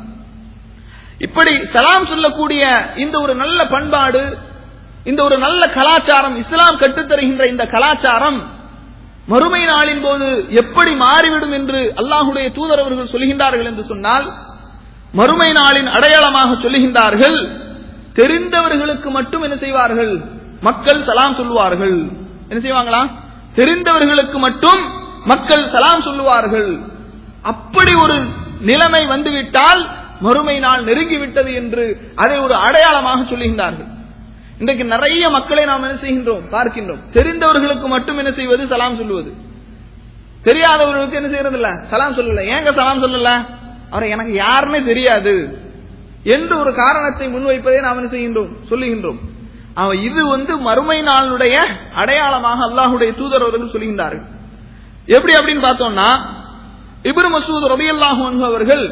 இப்படி சலாம் சொல்லக்கூடிய இந்த ஒரு நல்ல பண்பாடு இந்த ஒரு நல்ல கலாச்சாரம் இஸ்லாம் கற்றுத்தருகின்ற இந்த கலாச்சாரம் மறுமை நாளின் போது எப்படி மாறிவிடும் என்று அல்லாஹுடைய தூதர் அவர்கள் சொல்கின்றார்கள் என்று சொன்னால் மறுமை நாளின் அடையாளமாக சொல்லுகின்றார்கள் தெரிந்தவர்களுக்கு மட்டும் என்ன செய்வார்கள் மக்கள் சலாம் சொல்லுவார்கள் என்ன செய்வாங்களா தெரிந்தவர்களுக்கு மட்டும் மக்கள் சலாம் சொல்லுவார்கள் அப்படி ஒரு நிலைமை வந்துவிட்டால் மறுமை நாள் நெருங்கிவிட்டது என்று அதை ஒரு அடையாளமாக சொல்லுகின்றார்கள் இன்றைக்கு நிறைய மக்களை நாம் என்ன செய்கின்றோம் பார்க்கின்றோம் தெரிந்தவர்களுக்கு மட்டும் என்ன செய்வது சலாம் சொல்லுவது தெரியாதவர்களுக்கு என்ன செய்யறது இல்ல சலாம் சொல்லல ஏங்க சலாம் சொல்லல அவரை எனக்கு யாருன்னே தெரியாது என்று ஒரு காரணத்தை முன்வைப்பதை நாம் என்ன செய்கின்றோம் சொல்லுகின்றோம் அவன் இது வந்து மறுமை நாளுடைய அடையாளமாக அல்லாஹுடைய தூதர் அவர்கள் சொல்கின்றார்கள் எப்படி அப்படின்னு பார்த்தோம்னா இப்ரு மசூத் ரபியல்லாஹு அன்ஹு அவர்கள்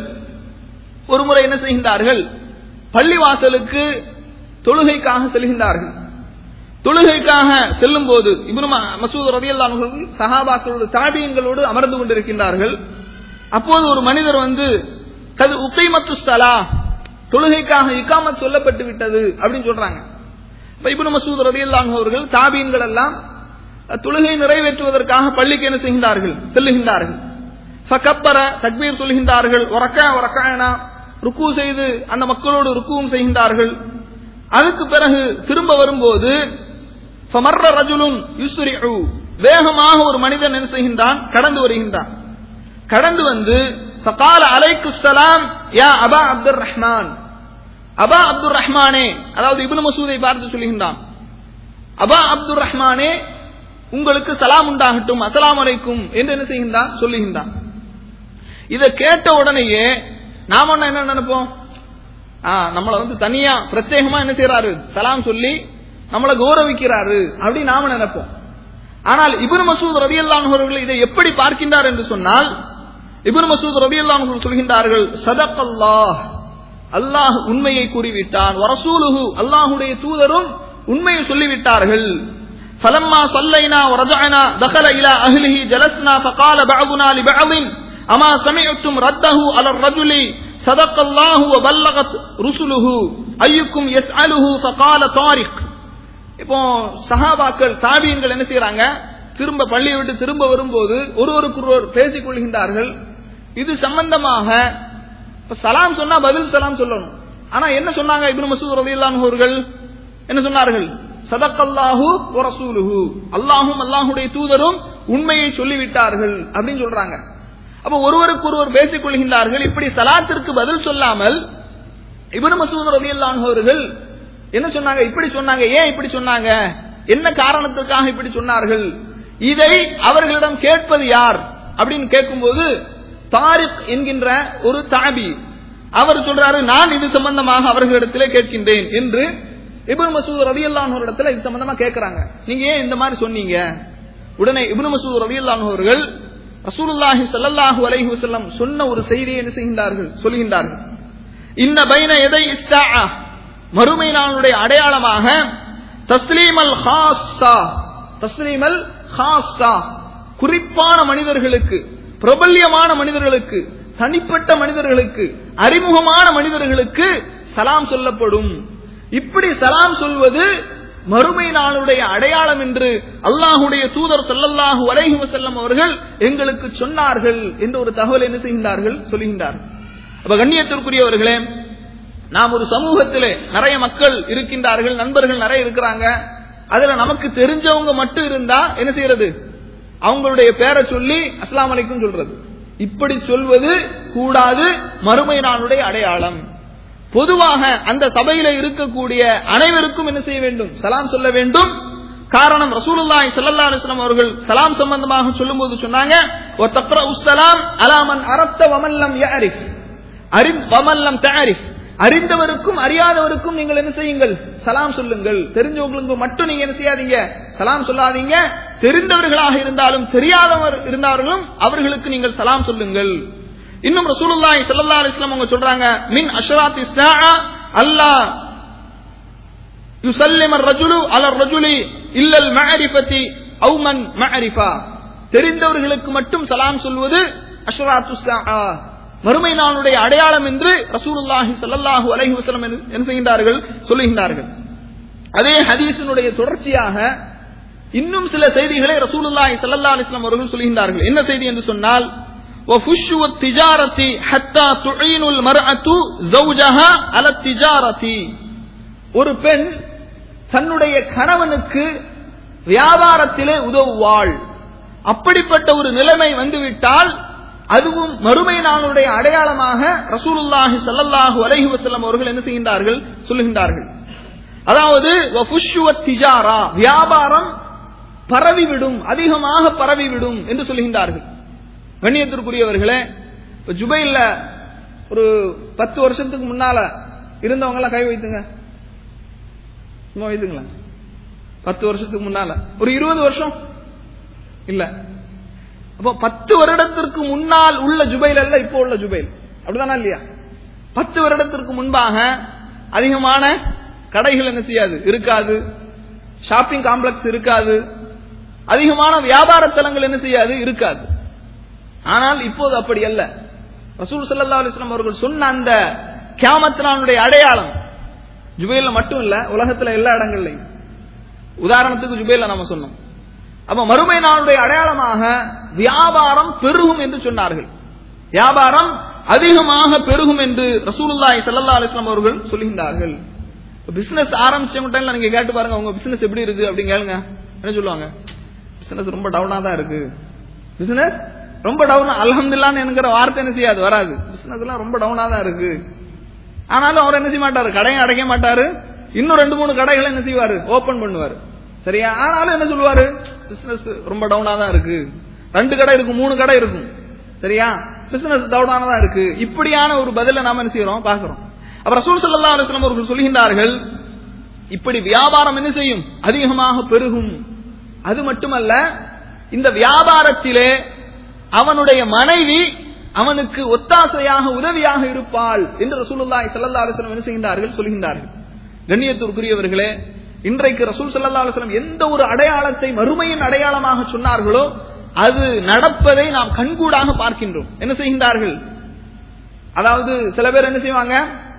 ஒரு முறை என்ன செய்கின்றார்கள் பள்ளிவாசலுக்கு தொழுகைக்காக செல்கின்றார்கள் தொழுகைக்காக செல்லும் போது இப்னு ம- மசூத் ரதியல்லாஹு அன்ஹு சஹாபாக்களோடு தாபியங்களோடு அமர்ந்து கொண்டிருக்கின்றார்கள் அப்போது ஒரு மனிதர் வந்து கது உக்கைமத்து ஸ்தலா தொழுகைக்காக இக்காமத் சொல்லப்பட்டு விட்டது அப்படின்னு சொல்றாங்க இப்ப இப்னு மசூத் ரதியல்லாஹு அன்ஹு அவர்கள் தாபியங்கள் எல்லாம் தொழுகை நிறைவேற்றுவதற்காக பள்ளிக்கு என்ன செய்கின்றார்கள் செல்லுகின்றார்கள் ஃபகப்பர தக்பீர் சொல்கின்றார்கள் ஒரக்கா ஒரக்கானா ருக்கு செய்து அந்த மக்களோடு ருக்குவும் செய்கின்றார்கள் அதுக்கு பிறகு திரும்ப வரும்போது ஃபமர்ர ரஜுலுன் யுஸ்ரிஉ வேகமாக ஒரு மனிதன் என்ன செய்கின்றான் கடந்து வருகின்றான் கடந்து வந்து ஃபகால அலைக்கு ஸலாம் யா அபா அப்துர் ரஹ்மான் அபா அப்துர் ரஹ்மானே அதாவது இப்னு மசூதை பார்த்து சொல்கின்றான் அபா அப்துர் ரஹ்மானே உங்களுக்கு சலாம் உண்டாகட்டும் அஸ்ஸலாமு அலைக்கும் என்று என்ன செய்கின்றான் சொல்லுகின்றான் இதை கேட்ட உடனேயே நாம என்ன என்ன நினைப்போம் ஆ, நம்மள வந்து தனியா பிரத்யேகமா என்ன செய்யறாரு சலாம் சொல்லி நம்மளை கௌரவிக்கிறாரு அப்படி நாம நினைப்போம் ஆனால் இப்னு மசூத் ரதியல்லான் அவர்கள் இதை எப்படி பார்க்கின்றார் என்று சொன்னால் இப்னு மசூத் ரதியல்லான் அவர்கள் சொல்கின்றார்கள் சதக்கல்லாஹ் அல்லாஹ் உண்மையை கூறிவிட்டான் வரசூலுஹு அல்லாஹுடைய தூதரும் உண்மையை சொல்லிவிட்டார்கள் فلما صلينا ورجعنا دخل إلى أهله جلسنا فقال بعضنا لبعض أما سمعتم رده على الرجل صدق الله وبلغت رسله أيكم يسأله فقال طارق இப்போ சஹாபாக்கள் தாபியன்கள் என்ன செய்யறாங்க திரும்ப பள்ளியை விட்டு திரும்ப வரும்போது ஒருவருக்கொருவர் பேசிக் கொள்கின்றார்கள் இது சம்பந்தமாக இப்ப சலாம் சொன்னா பதில் சலாம் சொல்லணும் ஆனா என்ன சொன்னாங்க இப்னு மசூத் ரலியல்லாஹு அவர்கள் என்ன சொன்னார்கள் சதக்கல்லாஹு வ ரசூலுஹு அல்லாஹும் அல்லாஹுடைய தூதரும் உண்மையை சொல்லிவிட்டார்கள் அப்படின்னு சொல்றாங்க அப்ப ஒருவருக்கு ஒருவர் பேசிக் கொள்கின்றார்கள் இப்படி சலாத்திற்கு பதில் சொல்லாமல் இப்னு மசூத் ரலியல்லாஹு அவர்கள் என்ன சொன்னாங்க இப்படி சொன்னாங்க ஏன் இப்படி சொன்னாங்க என்ன காரணத்துக்காக இப்படி சொன்னார்கள் இதை அவர்களிடம் கேட்பது யார் அப்படின்னு கேட்கும்போது தாரிக் என்கின்ற ஒரு தாபி அவர் சொல்றாரு நான் இது சம்பந்தமாக அவர்களிடத்திலே கேட்கின்றேன் என்று இப்னு மசூத் ரலியல்லாஹு இடத்துல இது சம்பந்தமா கேட்கறாங்க நீங்க ஏன் இந்த மாதிரி சொன்னீங்க உடனே இப்னு மசூத் ரலியல்லாஹு அவர்கள் ரசூலுல்லாஹி ஸல்லல்லாஹு அலைஹி வஸல்லம் சொன்ன ஒரு செய்தியை என்ன செய்கின்றார்கள் சொல்கின்றார்கள் இன்ன பைன எதை இஸ்தாஅ மறுமை நாளுடைய அடையாளமாக தஸ்லீமல் ஹாஸா தஸ்லீமல் ஹாஸா குறிப்பான மனிதர்களுக்கு பிரபல்யமான மனிதர்களுக்கு தனிப்பட்ட மனிதர்களுக்கு அறிமுகமான மனிதர்களுக்கு சலாம் சொல்லப்படும் இப்படி சலாம் சொல்வது மறுமை நாளுடைய அடையாளம் என்று அல்லாஹுடைய தூதர் ஸல்லல்லாஹு அலைஹி வஸல்லம் அவர்கள் எங்களுக்கு சொன்னார்கள் என்று ஒரு தகவல் என்ன செய்கின்றார்கள் சொல்லுகின்றார்கள் அப்ப கண்ணியத்திற்குரியவர்களே நாம் ஒரு சமூகத்திலே நிறைய மக்கள் இருக்கின்றார்கள் நண்பர்கள் நிறைய இருக்கிறாங்க அதுல நமக்கு தெரிஞ்சவங்க மட்டும் இருந்தா என்ன செய்யறது அவங்களுடைய பேரை சொல்லி அஸ்லாம் அலைக்கும் சொல்றது இப்படி சொல்வது கூடாது மறுமை நாளுடைய அடையாளம் பொதுவாக அந்த சபையில இருக்கக்கூடிய அனைவருக்கும் என்ன செய்ய வேண்டும் சலாம் சொல்ல வேண்டும் காரணம் ரசூலுல்லாஹி ஸல்லல்லாஹு அலைஹி வஸல்லம் அவர்கள் சலாம் சம்பந்தமாக சொல்லும்போது சொன்னாங்க "வ தக்ரஉ ஸலாம் அலா மன் அரத்த வமன் லம் யஅரிஃப் அறிந் வமன் லம் தஅரிஃப் அறிந்தவருக்கும் அறியாதவருக்கும் நீங்கள் என்ன செய்யுங்கள் சலாம் சொல்லுங்கள் தெரிஞ்சவங்களுக்கு மட்டும் நீங்க என்ன செய்யாதீங்க சலாம் சொல்லாதீங்க தெரிந்தவர்களாக இருந்தாலும் தெரியாதவர் இருந்தார்களும் அவர்களுக்கு நீங்கள் சலாம் சொல்லுங்கள் இன்னும் ரசூலுல்லாஹி ஸல்லல்லாஹு அலைஹி வஸல்லம் அவங்க சொல்றாங்க மின் அஷ்ராத்தி ஸாஅ அல்லாஹ் யுசல்லிம الرجل على الرجل இல்ல المعرفة او من معرفة தெரிந்தவர்களுக்கு மட்டும் சலாம் சொல்வது அஷ்ராத்து ஸாஅ மறுமை நாளுடைய அடையாளம் என்று ரசூலுல்லாஹி ஸல்லல்லாஹு அலைஹி வஸல்லம் என்ன செய்கின்றார்கள் சொல்லுகின்றார்கள் அதே ஹதீஸினுடைய தொடர்ச்சியாக இன்னும் சில செய்திகளை ரசூலுல்லாஹி ஸல்லல்லாஹு அலைஹி வஸல்லம் அவர்கள் சொல்லுகின்றார்கள் என்ன செய்தி என்று சொன்னால் وفشو التجارة حتى تعين المرأة زوجها على التجارة ஒரு பெண் தன்னுடைய கணவனுக்கு வியாபாரத்திலே உதவுவாள் அப்படிப்பட்ட ஒரு நிலைமை வந்துவிட்டால் அதுவும் மறுமை நாளுடைய அடையாளமாக ரசூலுல்லாஹி ஸல்லல்லாஹு அலைஹி வஸல்லம் அவர்கள் என்ன செய்கின்றார்கள் சொல்லுகின்றார்கள் அதாவது வஃபுஷ்ஷுவத் திஜாரா வியாபாரம் பரவிவிடும் அதிகமாக பரவிவிடும் என்று சொல்லுகின்றார்கள் கண்ணியத்திற்குரியவர்களே இப்ப ஜுபைல்ல ஒரு பத்து வருஷத்துக்கு முன்னால இருந்தவங்க எல்லாம் கை வைத்துங்க சும்மா வைத்துங்களா பத்து வருஷத்துக்கு முன்னால ஒரு இருபது வருஷம் இல்ல அப்போ பத்து வருடத்திற்கு முன்னால் உள்ள ஜுபைல் அல்ல இப்போ உள்ள ஜுபைல் அப்படிதானா இல்லையா பத்து வருடத்திற்கு முன்பாக அதிகமான கடைகள் என்ன செய்யாது இருக்காது ஷாப்பிங் காம்ப்ளெக்ஸ் இருக்காது அதிகமான வியாபார தலங்கள் என்ன செய்யாது இருக்காது ஆனால் இப்போது அப்படி அல்ல ரசூல் சல்லா அலிஸ்லாம் அவர்கள் சொன்ன அந்த கியாமத்தினுடைய அடையாளம் ஜுபைல மட்டும் இல்ல உலகத்துல எல்லா இடங்கள்லையும் உதாரணத்துக்கு ஜுபைல நம்ம சொன்னோம் அப்ப மறுமை நாளுடைய அடையாளமாக வியாபாரம் பெருகும் என்று சொன்னார்கள் வியாபாரம் அதிகமாக பெருகும் என்று ரசூலுல்லாஹி ஸல்லல்லாஹு அலைஹி வஸல்லம் அவர்கள் சொல்லுகின்றார்கள் பிசினஸ் ஆரம்பிச்ச டைம்ல நீங்க கேட்டு பாருங்க உங்க பிசினஸ் எப்படி இருக்கு அப்படின்னு கேளுங்க என்ன சொல்லுவாங்க பிசினஸ் ரொம்ப டவுனா தான் இருக்கு பிசினஸ் ரொம்ப டவுன் அல்ஹம்துலில்லாஹ்னு என்கிற வார்த்தை என்ன செய்யாது வராது பிசினஸ் எல்லாம் ரொம்ப டவுனா தான் இருக்கு ஆனாலும் அவர் என்ன செய்ய மாட்டாரு கடையும் அடைக்க மாட்டாரு இன்னும் ரெண்டு மூணு கடைகளை என்ன செய்வாரு ஓபன் பண்ணுவாரு சரியா ஆனாலும் என்ன சொல்லுவாரு பிசினஸ் ரொம்ப டவுனா தான் இருக்கு ரெண்டு கடை இருக்கும் மூணு கடை இருக்கும் சரியா பிசினஸ் டவுனா தான் இருக்கு இப்படியான ஒரு பதில நாம என்ன செய்யறோம் பாக்குறோம் அப்ப ரசூல் ஸல்லல்லாஹு அலைஹி வஸல்லம் அவர்கள் சொல்கின்றார்கள் இப்படி வியாபாரம் என்ன செய்யும் அதிகமாக பெருகும் அது மட்டுமல்ல இந்த வியாபாரத்திலே அவனுடைய மனைவி அவனுக்கு ஒத்தாசையாக உதவியாக இருப்பாள் என்று ரசூலுல்லாஹி ஸல்லல்லாஹு அலைஹி வஸல்லம் என்ன செய்கின்றார்கள் சொல்கின்றார்கள் கண்ணியத்திற்குரியவர்களே இன்றைக்கு ரசூல் ஸல்லல்லாஹு அலைஹி வஸல்லம் எந்த ஒரு அடையாளத்தை மறுமையின் அடையாளமாக சொன்னார்களோ அது நடப்பதை நாம் கண்கூடாக பார்க்கின்றோம் என்ன செய்கின்றார்கள் அதாவது சில பேர் என்ன செய்வாங்க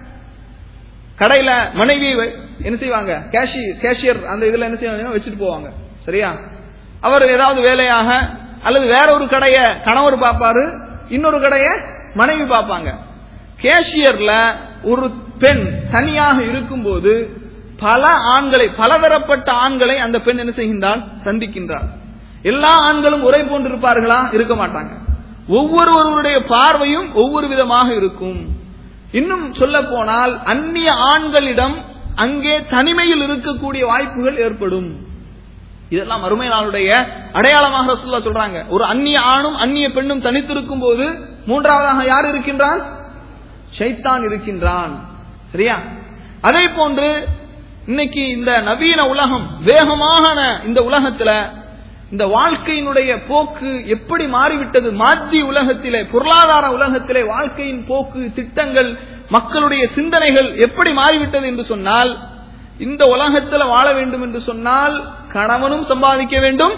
கடையில மனைவியை வை- என்ன செய்வாங்க கேஷி கேஷியர் அந்த இதுல என்ன செய்வாங்க வச்சுட்டு போவாங்க சரியா அவர் ஏதாவது வேலையாக அல்லது வேற ஒரு கடைய கணவர் பார்ப்பாரு இன்னொரு கடைய மனைவி பார்ப்பாங்க கேஷியர்ல ஒரு பெண் தனியாக இருக்கும்போது பல ஆண்களை பலதரப்பட்ட ஆண்களை அந்த பெண் என்ன செய்கின்றாள் சந்திக்கின்றாள் எல்லா ஆண்களும் ஒரே போன்று இருப்பார்களா இருக்க மாட்டாங்க ஒவ்வொருவருடைய பார்வையும் ஒவ்வொரு விதமாக இருக்கும் இன்னும் சொல்ல போனால் அந்நிய ஆண்களிடம் அங்கே தனிமையில் இருக்கக்கூடிய வாய்ப்புகள் ஏற்படும் இதெல்லாம் மறுமை நாளுடைய அடையாளமாக ரசூல்லா சொல்றாங்க ஒரு அந்நிய ஆணும் அந்நிய பெண்ணும் தனித்திருக்கும் போது மூன்றாவதாக யார் இருக்கின்றான் ஷைத்தான் இருக்கின்றான் சரியா அதே போன்று இன்னைக்கு இந்த நவீன உலகம் வேகமான இந்த உலகத்துல இந்த வாழ்க்கையினுடைய போக்கு எப்படி மாறிவிட்டது மாத்தி உலகத்திலே பொருளாதார உலகத்திலே வாழ்க்கையின் போக்கு திட்டங்கள் மக்களுடைய சிந்தனைகள் எப்படி மாறிவிட்டது என்று சொன்னால் இந்த உலகத்தில் வாழ வேண்டும் என்று சொன்னால் கணவனும் சம்பாதிக்க வேண்டும்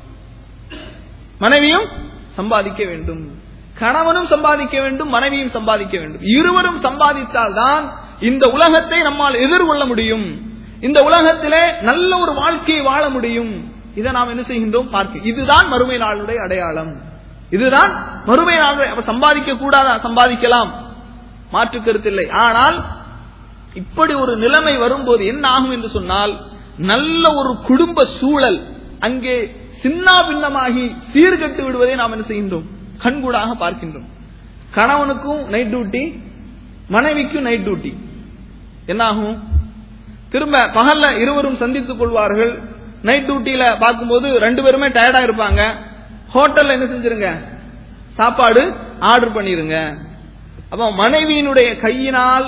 மனைவியும் சம்பாதிக்க வேண்டும் கணவனும் சம்பாதிக்க வேண்டும் மனைவியும் சம்பாதிக்க வேண்டும் இருவரும் சம்பாதித்தால்தான் இந்த உலகத்தை நம்மால் எதிர்கொள்ள முடியும் இந்த உலகத்திலே நல்ல ஒரு வாழ்க்கையை வாழ முடியும் இதை நாம் என்ன செய்கின்றோம் பார்க்க இதுதான் மறுமை நாளுடைய அடையாளம் இதுதான் மறுமை நாளுடைய அப்ப சம்பாதிக்க கூடாதா சம்பாதிக்கலாம் மாற்று கருத்தில்லை ஆனால் இப்படி ஒரு நிலைமை வரும்போது என்ன ஆகும் என்று சொன்னால் நல்ல ஒரு குடும்ப சூழல் அங்கே சின்னா பின்னமாகி சீர்கட்டு விடுவதை நாம் என்ன செய்கின்றோம் கண்கூடாக பார்க்கின்றோம் கணவனுக்கும் நைட் டியூட்டி மனைவிக்கும் நைட் டியூட்டி என்னாகும் திரும்ப பகல்ல இருவரும் சந்தித்துக் கொள்வார்கள் நைட் டியூட்டியில பார்க்கும்போது ரெண்டு பேருமே டயர்டா இருப்பாங்க ஹோட்டல்ல என்ன செஞ்சிருங்க சாப்பாடு ஆர்டர் பண்ணிருங்க அப்ப மனைவியினுடைய கையினால்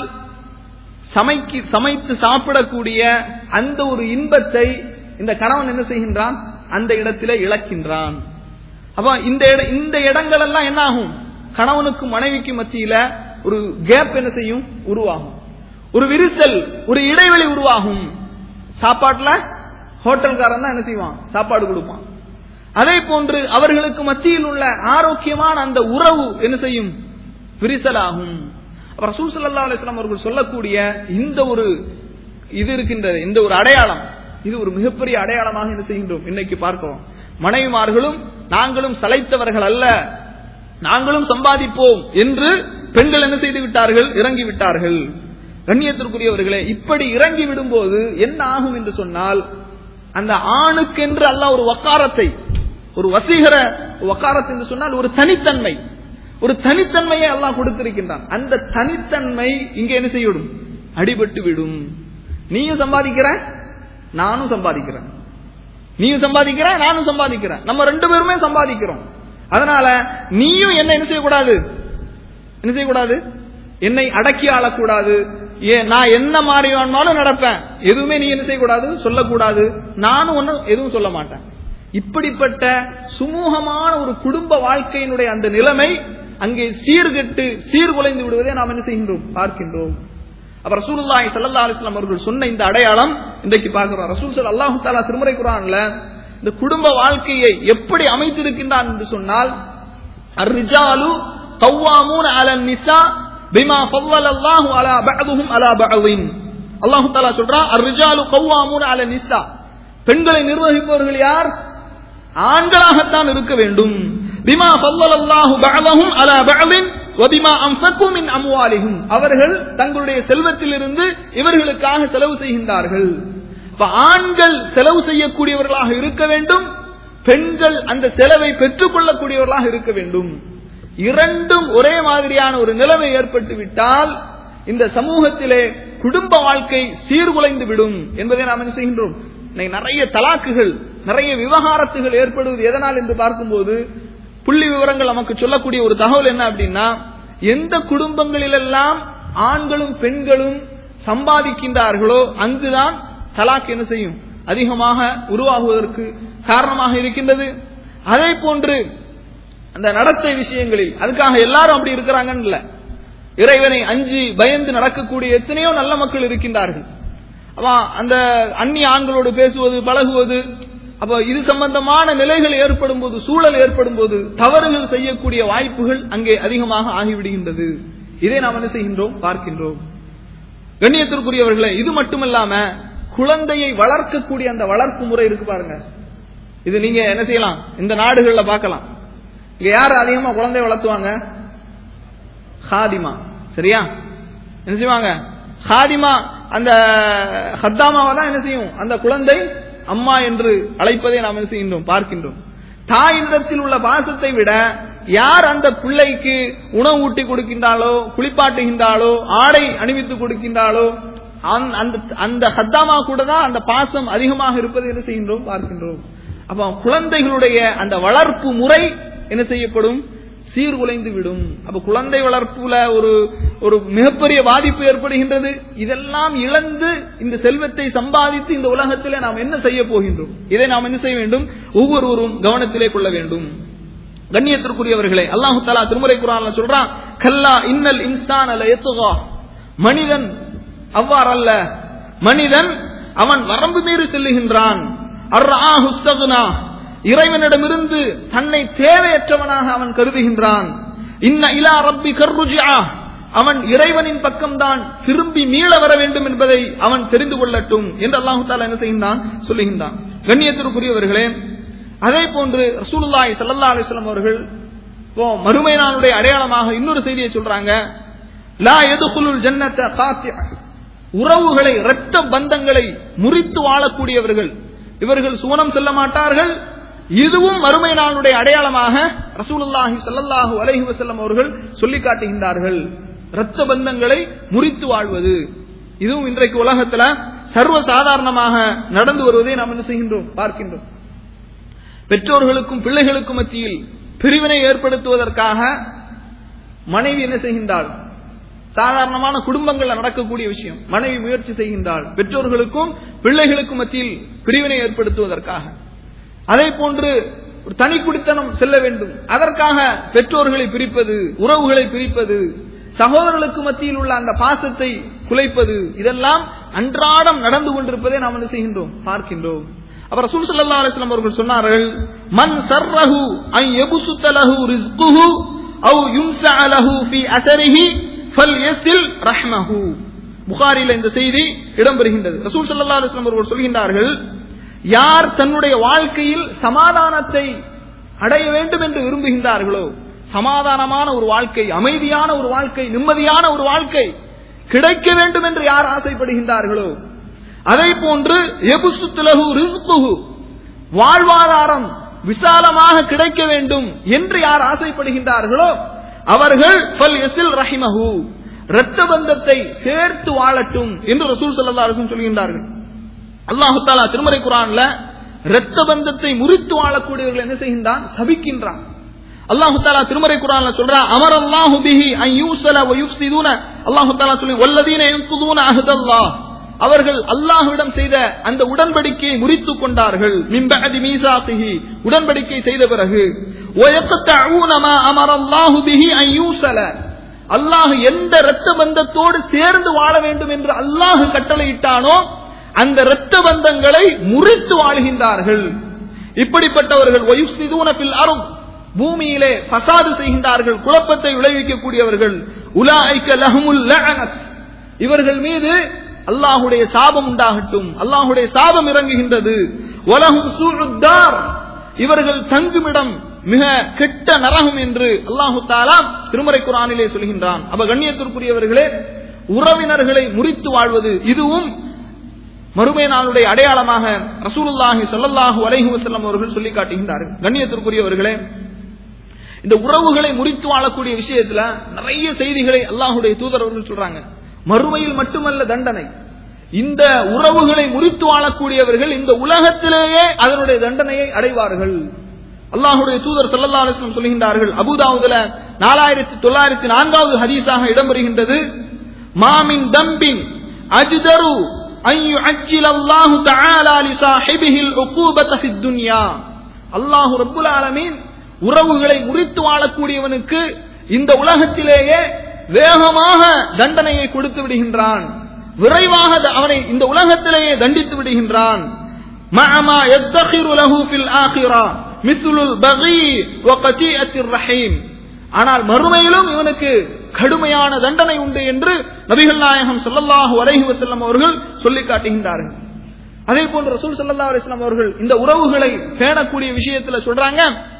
சமைக்கு சமைத்து சாப்பிடக்கூடிய அந்த ஒரு இன்பத்தை இந்த கணவன் என்ன செய்கின்றான் அந்த இடத்திலே இழக்கின்றான் அப்ப இந்த இட- இந்த இடங்கள் எல்லாம் என்ன ஆகும் கணவனுக்கு மனைவிக்கு மத்தியில ஒரு கேப் என்ன செய்யும் உருவாகும் ஒரு விரிசல் ஒரு இடைவெளி உருவாகும் சாப்பாட்டுல ஹோட்டல்காரன் தான் என்ன செய்வான் சாப்பாடு கொடுப்பான் அதே போன்று அவர்களுக்கு மத்தியில் உள்ள ஆரோக்கியமான அந்த உறவு என்ன செய்யும் விரிசலாகும் அப்ப ரசூல் ஸல்லல்லாஹு அலைஹி வஸல்லம் அவர்கள் சொல்லக்கூடிய இந்த ஒரு இது இருக்கின்றது இந்த ஒரு அடையாளம் இது ஒரு மிகப்பெரிய அடையாளமாக என்ன செய்கின்றோம் இன்னைக்கு பார்க்கிறோம் மனைவிமார்களும் நாங்களும் சளைத்தவர்கள் அல்ல நாங்களும் சம்பாதிப்போம் என்று பெண்கள் என்ன செய்து விட்டார்கள் இறங்கி விட்டார்கள் கண்ணியத்திற்குரியவர்களே இப்படி இறங்கி விடும்போது என்ன ஆகும் என்று சொன்னால் அந்த ஆணுக்கென்று அல்லாஹ் ஒரு வக்காரத்தை ஒரு வசீகர வக்காரத் என்று சொன்னால் ஒரு தனித்தன்மை ஒரு தனித்தன்மையை அல்லாஹ் கொடுத்திருக்கின்றான் அந்த தனித்தன்மை இங்க என்ன செய்யும் அடிபட்டு விடும் நீயும் சம்பாதிக்கிற நானும் சம்பாதிக்கிறேன் நீயும் சம்பாதிக்கிற நானும் சம்பாதிக்கிறேன் நம்ம ரெண்டு பேருமே சம்பாதிக்கிறோம் அதனால நீயும் என்ன என்ன செய்யக்கூடாது என்ன செய்யக்கூடாது என்னை அடக்கி ஆளக்கூடாது ஏன் நான் என்ன மாறி வேணுமாலும் நடப்பேன் எதுவுமே நீ என்ன செய்யக்கூடாது சொல்லக்கூடாது நானும் ஒன்னும் எதுவும் சொல்ல மாட்டேன் இப்படிப்பட்ட சுமூகமான ஒரு குடும்ப வாழ்க்கையினுடைய அந்த நிலைமை அங்கே சீர்கெட்டு சீர்குலைந்து விடுவதை நாம் என்ன செய்கின்றோம் பார்க்கின்றோம் அப்ப ரசூலுல்லாஹி ஸல்லல்லாஹு அலைஹி வஸல்லம் அவர்கள் சொன்ன இந்த அடையாளம் இன்றைக்கு பார்க்கிறோம் ரசூல் ஸல் அல்லாஹு தஆலா திருமறை குர்ஆன்ல இந்த குடும்ப வாழ்க்கையை எப்படி அமைத்திருக்கின்றான் என்று சொன்னால் அர்ரிஜாலு கவ்வாமூன அலன் நிசா பிமா ஃபல்லல அல்லாஹு அலா பஅதுஹும் அலா பஅதின் அல்லாஹ் தஆலா சொல்றான் அர்ரிஜாலு கவ்வாமூன அலன் நிசா பெண்களை நிர்வகிப்பவர்கள் யார் ஆண்களாகத்தான் இருக்க வேண்டும் பிமா ஃபல்லல அல்லாஹு பஅதஹும் அலா பஅதின் வபிமா அன்ஃபகு மின் அம்வாலிஹும் அவர்கள் தங்களுடைய செல்வத்திலிருந்து இவர்களுக்காக செலவு செய்கின்றார்கள் இப்ப ஆண்கள் செலவு செய்யக்கூடியவர்களாக இருக்க வேண்டும் பெண்கள் அந்த செலவை பெற்றுக் கொள்ளக்கூடியவர்களாக இருக்க வேண்டும் இரண்டும் ஒரே மாதிரியான ஒரு நிலைமை ஏற்பட்டு விட்டால் இந்த சமூகத்திலே குடும்ப வாழ்க்கை சீர்குலைந்து விடும் என்பதை நாம் என்ன செய்கின்றோம் இன்னைக்கு நிறைய தலாக்குகள் நிறைய விவகாரத்துகள் ஏற்படுவது எதனால் என்று பார்க்கும்போது புள்ளி விவரங்கள் நமக்கு சொல்லக்கூடிய ஒரு தகவல் என்ன அப்படின்னா எந்த குடும்பங்களிலெல்லாம் ஆண்களும் பெண்களும் சம்பாதிக்கின்றார்களோ அங்குதான் தலாக் என்ன செய்யும் அதிகமாக உருவாகுவதற்கு காரணமாக இருக்கின்றது அதே போன்று அந்த நடத்தை விஷயங்களில் அதுக்காக எல்லாரும் அப்படி இருக்கிறாங்கன்னு இல்ல இறைவனை அஞ்சி பயந்து நடக்கக்கூடிய எத்தனையோ நல்ல மக்கள் இருக்கின்றார்கள் அப்ப அந்த அந்நிய ஆண்களோடு பேசுவது பழகுவது அப்ப இது சம்பந்தமான நிலைகள் ஏற்படும் போது சூழல் ஏற்படும் போது தவறுகள் செய்யக்கூடிய வாய்ப்புகள் அங்கே அதிகமாக ஆகிவிடுகின்றது இதை நாம் என்ன செய்கின்றோம் பார்க்கின்றோம் கண்ணியத்திற்குரியவர்களே இது மட்டுமல்லாம குழந்தையை வளர்க்கக்கூடிய அந்த வளர்ப்பு முறை இருக்கு பாருங்க இது நீங்க என்ன செய்யலாம் இந்த நாடுகள்ல பார்க்கலாம் இங்க யாரு அதிகமா குழந்தை வளர்த்துவாங்க ஹாதிமா சரியா என்ன செய்வாங்க ஹாதிமா அந்த ஹத்தாமாவை தான் என்ன செய்யும் அந்த குழந்தை அம்மா என்று அழைப்பதை நாம் என்ன செய்கின்றோம் பார்க்கின்றோம் தாயிடத்தில் உள்ள பாசத்தை விட யார் அந்த பிள்ளைக்கு உணவு ஊட்டி கொடுக்கின்றாளோ குளிப்பாட்டுகின்றாளோ ஆடை அணிவித்து கொடுக்கின்றாளோ அந்த- அந்த அந்த ஹத்தாமா கூட தான் அந்த பாசம் அதிகமாக இருப்பதை என்ன செய்கின்றோம் பார்க்கின்றோம் அப்ப குழந்தைகளுடைய அந்த வளர்ப்பு முறை என்ன செய்யப்படும் சீர்குலைந்து விடும் அப்ப குழந்தை வளர்ப்புல ஒரு ஒரு மிகப்பெரிய பாதிப்பு ஏற்படுகின்றது இதெல்லாம் இழந்து இந்த செல்வத்தை சம்பாதித்து இந்த உலகத்திலே நாம் என்ன செய்ய போகின்றோம் இதை நாம் என்ன செய்ய வேண்டும் ஒவ்வொருவரும் கவனத்திலே கொள்ள வேண்டும் கண்ணியத்திற்குரியவர்களே அல்லாஹு தலா திருமுறை குரான்ல சொல்றான் கல்லா இன்னல் இன்சான் அல்ல எத்துகா மனிதன் அவ்வாறல்ல மனிதன் அவன் வரம்பு மீறி செல்லுகின்றான் அர்ஆஹு இஸ்தக்னா. இறைவனிடமிருந்து தன்னை தேவையற்றவனாக அவன் கருதுகின்றான் இன்ன இலா ரப்பி கர்ருஜிஆ அவன் இறைவனின் பக்கம்தான் திரும்பி மீள வர வேண்டும் என்பதை அவன் தெரிந்து கொள்ளட்டும் என்று அல்லாஹு தாலா என்ன செய்கின்றான் சொல்லுகின்றான் கண்ணியத்திற்குரியவர்களே அதே போன்று ரசூலுல்லாஹி ஸல்லல்லாஹு அலைஹி வஸல்லம் அவர்கள் இப்போ மறுமை நாளுடைய அடையாளமாக இன்னொரு செய்தியை சொல்றாங்க லா எதுகுலுல் ஜன்னத்த காத்திஅ உறவுகளை இரத்த பந்தங்களை முறித்து வாழக்கூடியவர்கள் இவர்கள் சுவனம் செல்ல மாட்டார்கள் இதுவும் மறுமை நாளுடைய அடையாளமாக ரசூலுல்லாஹி ஸல்லல்லாஹு அலைஹி வஸல்லம் அவர்கள் சொல்லி காட்டுகின்றார்கள் இரத்த பந்தங்களை முறித்து வாழ்வது இதுவும் இன்றைக்கு உலகத்துல சர்வ சாதாரணமாக நடந்து வருவதை நாம் என்ன செய்கின்றோம் பார்க்கின்றோம் பெற்றோர்களுக்கும் பிள்ளைகளுக்கும் மத்தியில் பிரிவினை ஏற்படுத்துவதற்காக மனைவி என்ன செய்கின்றாள் சாதாரணமான குடும்பங்கள்ல நடக்கக்கூடிய விஷயம் மனைவி முயற்சி செய்கின்றாள் பெற்றோர்களுக்கும் பிள்ளைகளுக்கும் மத்தியில் பிரிவினை ஏற்படுத்துவதற்காக அதே போன்று ஒரு தனி குடித்தனம் செல்ல வேண்டும் அதற்காக பெற்றோர்களை பிரிப்பது உறவுகளை பிரிப்பது சகோதரர்களுக்கு மத்தியில் உள்ள அந்த பாசத்தை குலைப்பது இதெல்லாம் அன்றாடம் நடந்து கொண்டிருப்பதை நாம் என்ன செய்கின்றோம் பார்க்கின்றோம் அப்ப ரசூல் ஸல்லல்லாஹு அலைஹி வஸல்லம் அவர்கள் சொன்னார்கள் மன் சர்ரஹு அன் யபசுத லஹு ரிஸ்குஹு அவ் யும்ஸஅ லஹு ஃபீ அஸரிஹி ஃபல்யஸில் ரஹ்மஹு புகாரில இந்த செய்தி இடம்பெறுகின்றது ரசூல் ஸல்லல்லாஹு அலைஹி வஸல்லம் அவர்கள் சொல்கின்றார்கள் யார் தன்னுடைய வாழ்க்கையில் சமாதானத்தை அடைய வேண்டும் என்று விரும்புகின்றார்களோ சமாதானமான ஒரு வாழ்க்கை அமைதியான ஒரு வாழ்க்கை நிம்மதியான ஒரு வாழ்க்கை கிடைக்க வேண்டும் என்று யார் ஆசைப்படுகின்றார்களோ அதை போன்று எபுசுத்துலகு ரிஸ்குஹு வாழ்வாதாரம் விசாலமாக கிடைக்க வேண்டும் என்று யார் ஆசைப்படுகின்றார்களோ அவர்கள் ஃபல் எசில் ரஹிமஹு இரத்த பந்தத்தை சேர்த்து வாழட்டும் என்று ரசூல் ஸல்லல்லாஹு அலைஹி வஸல்லம் சொல்கின்றார்கள் அல்லாஹு தாலா திருமறை குரான்ல இரத்த பந்தத்தை முறித்து வாழக்கூடியவர்கள் என்ன செய்கின்றான் சபிக்கின்றான் அல்லாஹு தாலா திருமறை குரான்ல சொல்றா அமர் அல்லாஹு பிஹி அன் யூஸல வ யுஃப்ஸிதுன அல்லாஹு தாலா சொல்லி வல்லதீன யன்குதுன அஹ்தல்லாஹ் அவர்கள் அல்லாஹ்விடம் செய்த அந்த உடன்படிக்கையை முறித்துக் கொண்டார்கள் மின்பஅதி மீசாத்திஹி உடன்படிக்கை செய்த பிறகு وَيَقْطَعُونَ مَا أَمَرَ اللَّهُ بِهِ أَن يُوصَلَ அல்லாஹ் எந்த இரத்த பந்தத்தோடு சேர்ந்து வாழ வேண்டும் என்று அல்லாஹ் கட்டளையிட்டானோ அந்த இரத்த பந்தங்களை முறித்து வாழ்கின்றார்கள் இப்படிப்பட்டவர்கள் வயுசிதூன பில் அரும் பூமியிலே பசாது செய்கின்றார்கள் குழப்பத்தை விளைவிக்கக்கூடியவர்கள் உலாய்க்க லஹமுல் லஅனத் இவர்கள் மீது அல்லாஹுடைய சாபம் உண்டாகட்டும் அல்லாஹுடைய சாபம் இறங்குகின்றது வலஹும் சூஉத்தார் இவர்கள் தங்குமிடம் மிக கெட்ட நரகம் என்று அல்லாஹு தாலா திருமறை குரானிலே சொல்கின்றான் அப்ப கண்ணியத்திற்குரியவர்களே உறவினர்களை முறித்து வாழ்வது இதுவும் மறுமை நாளுடைய அடையாளமாக ரசூலுல்லாஹி ஸல்லல்லாஹு அலைஹி வஸல்லம் அவர்கள் சொல்லி காட்டுகின்றார்கள் கண்ணியத்திற்குரியவர்களே இந்த உறவுகளை முறித்து வாழக்கூடிய விஷயத்துல நிறைய செய்திகளை அல்லாஹுடைய தூதர் அவர்கள் சொல்றாங்க மறுமையில் மட்டுமல்ல தண்டனை இந்த உறவுகளை முறித்து வாழக்கூடியவர்கள் இந்த உலகத்திலேயே அதனுடைய தண்டனையை அடைவார்கள் அல்லாஹுடைய தூதர் ஸல்லல்லாஹு அலைஹி வஸல்லம் சொல்கின்றார்கள் அபூதாவுதுல நாலாயிரத்தி தொள்ளாயிரத்தி நான்காவது ஹதீஸாக இடம்பெறுகின்றது மாமின் தம்பின் அஜ்தரு أن يعجل الله تعالى لصاحبه العقوبة في الدنيا அல்லாஹ் ரப்புல் ஆலமீன் உறவுகளை முறித்து வாழக்கூடியவனுக்கு இந்த உலகத்திலேயே வேகமாக தண்டனையை கொடுத்து விடுகின்றான் விரைவாக அவனை இந்த உலகத்திலேயே தண்டித்து விடுகின்றான் மஅமா يدخر له في الآخرة مثل البغي وقتيئة الرحيم ஆனால் மறுமையிலும் இவனுக்கு கடுமையான தண்டனை உண்டு என்று நபிகள் நாயகம் ஸல்லல்லாஹு அலைஹி வஸல்லம் அவர்கள் சொல்லி காட்டுகின்றார்கள் அதே போன்று ரசூல் ஸல்லல்லாஹு அலைஹி வஸல்லம் அவர்கள் இந்த உறவுகளை பேணக்கூடிய விஷயத்துல சொல்றாங்க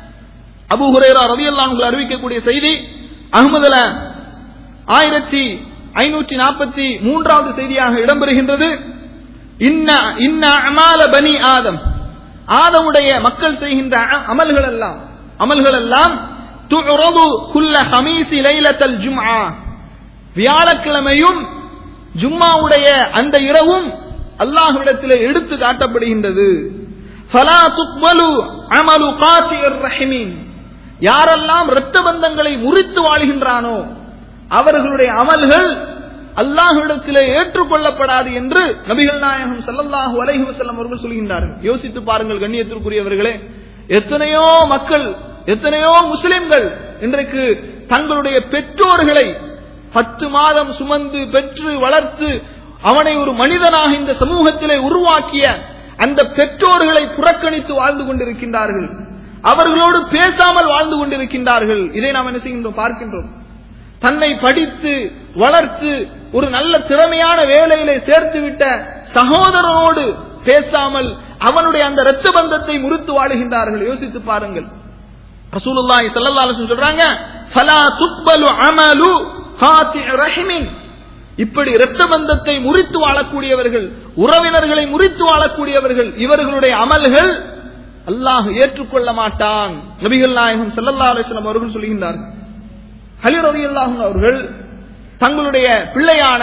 அபூ ஹுரைரா ரலியல்லாஹு அன்ஹு அறிவிக்கக்கூடிய செய்தி அஹ்மதுல ஆயிரத்தி ஐநூற்றி நாற்பத்தி மூன்றாவது செய்தியாக இடம்பெறுகின்றது இன்ன இன்ன அமால பனி ஆதம் ஆதமுடைய மக்கள் செய்கின்ற அமல்கள் எல்லாம் அமல்கள் எல்லாம் துறது குல்ல ஹமீசி லைலத்தல் ஜும்ஆ வியாழக்கிழமையும் ஜும்மாவுடைய அந்த இரவும் அல்லாஹ்விடத்தில் எடுத்து காட்டப்படுகின்றது ஃபலா துக்பலு அமலு காத்தியர் ரஹிமீன் யாரெல்லாம் இரத்த பந்தங்களை முறித்து வாழ்கின்றானோ அவர்களுடைய அமல்கள் அல்லாஹ்விடத்திலே ஏற்றுக்கொள்ளப்படாது என்று நபிகள் நாயகம் ஸல்லல்லாஹு அலைஹி வஸல்லம் அவர்கள் சொல்கின்றார்கள் யோசித்து பாருங்கள் கண்ணியத்திற்குரியவர்களே எத்தனையோ மக்கள் எத்தனையோ முஸ்லிம்கள் இன்றைக்கு தங்களுடைய பெற்றோர்களை பத்து மாதம் சுமந்து பெற்று வளர்த்து அவனை ஒரு மனிதனாக இந்த சமூகத்திலே உருவாக்கிய அந்த பெற்றோர்களை புறக்கணித்து வாழ்ந்து கொண்டிருக்கின்றார்கள் அவர்களோடு பேசாமல் வாழ்ந்து கொண்டிருக்கின்றார்கள் இதை நாம் என்ன செய்கின்றோம் பார்க்கின்றோம் தன்னை படித்து வளர்த்து ஒரு நல்ல திறமையான வேலையிலே சேர்த்து விட்ட சகோதரனோடு பேசாமல் அவனுடைய அந்த இரத்த பந்தத்தை முறித்து வாழுகின்றார்கள் யோசித்து பாருங்கள் ரசூலுல்லாஹி ஸல்லல்லாஹு அலைஹி வஸல்லம் சொல்றாங்க ஃபலா துக்பலு அமலு காத்தி ரஹிமின் இப்படி இரத்த பந்தத்தை முறித்து வாழக்கூடியவர்கள் உறவினர்களை முறித்து வாழக்கூடியவர்கள் இவர்களுடைய அமல்கள் அல்லாஹ் ஏற்றுக்கொள்ள மாட்டான் நபிகள் நாயகம் ஸல்லல்லாஹு அலைஹி வஸல்லம் அவர்கள் சொல்கின்றார்கள் அலி ரலியல்லாஹு அவர்கள் தங்களுடைய பிள்ளையான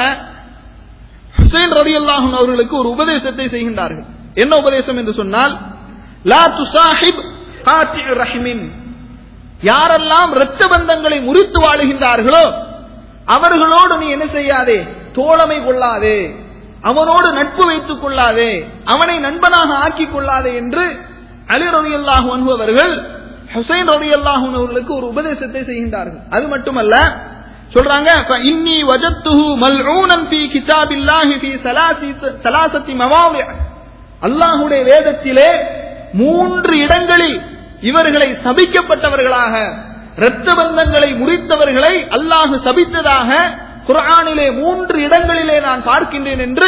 ஹுசைன் ரலியல்லாஹு அவர்களுக்கு ஒரு உபதேசத்தை செய்கின்றார்கள் என்ன உபதேசம் என்று சொன்னால் லா துசாஹிப் காத்திஉ ரஹிமின் யாரெல்லாம் இரத்த பந்தங்களை முறித்து வாழுகின்றார்களோ அவர்களோடு நீ என்ன செய்யாதே தோழமை கொள்ளாதே அவனோடு நட்பு வைத்துக் கொள்ளாதே அவனை நண்பனாக ஆக்கிக் கொள்ளாதே என்று அலி ரலியல்லாஹு அன்ஹு அவர்கள் ஹுசைன் ரலியல்லாஹு அன்ஹு அவர்களுக்கு ஒரு உபதேசத்தை செய்கின்றார்கள் அது மட்டுமல்ல சொல்றாங்க இன்னி வஜத்துஹு மல்ஊனன் ஃபீ கிதாபில்லாஹி ஃபீ ஸலாசி ஸலாசத்தி மவாதி' அல்லாஹ்வுடைய வேதத்திலே மூன்று இடங்களில் இவர்களை சபிக்கப்பட்டவர்களாக இரத்த பந்தங்களை முறித்தவர்களை அல்லாஹ் சபித்ததாக குர்ஆனிலே மூன்று இடங்களிலே நான் பார்க்கின்றேன் என்று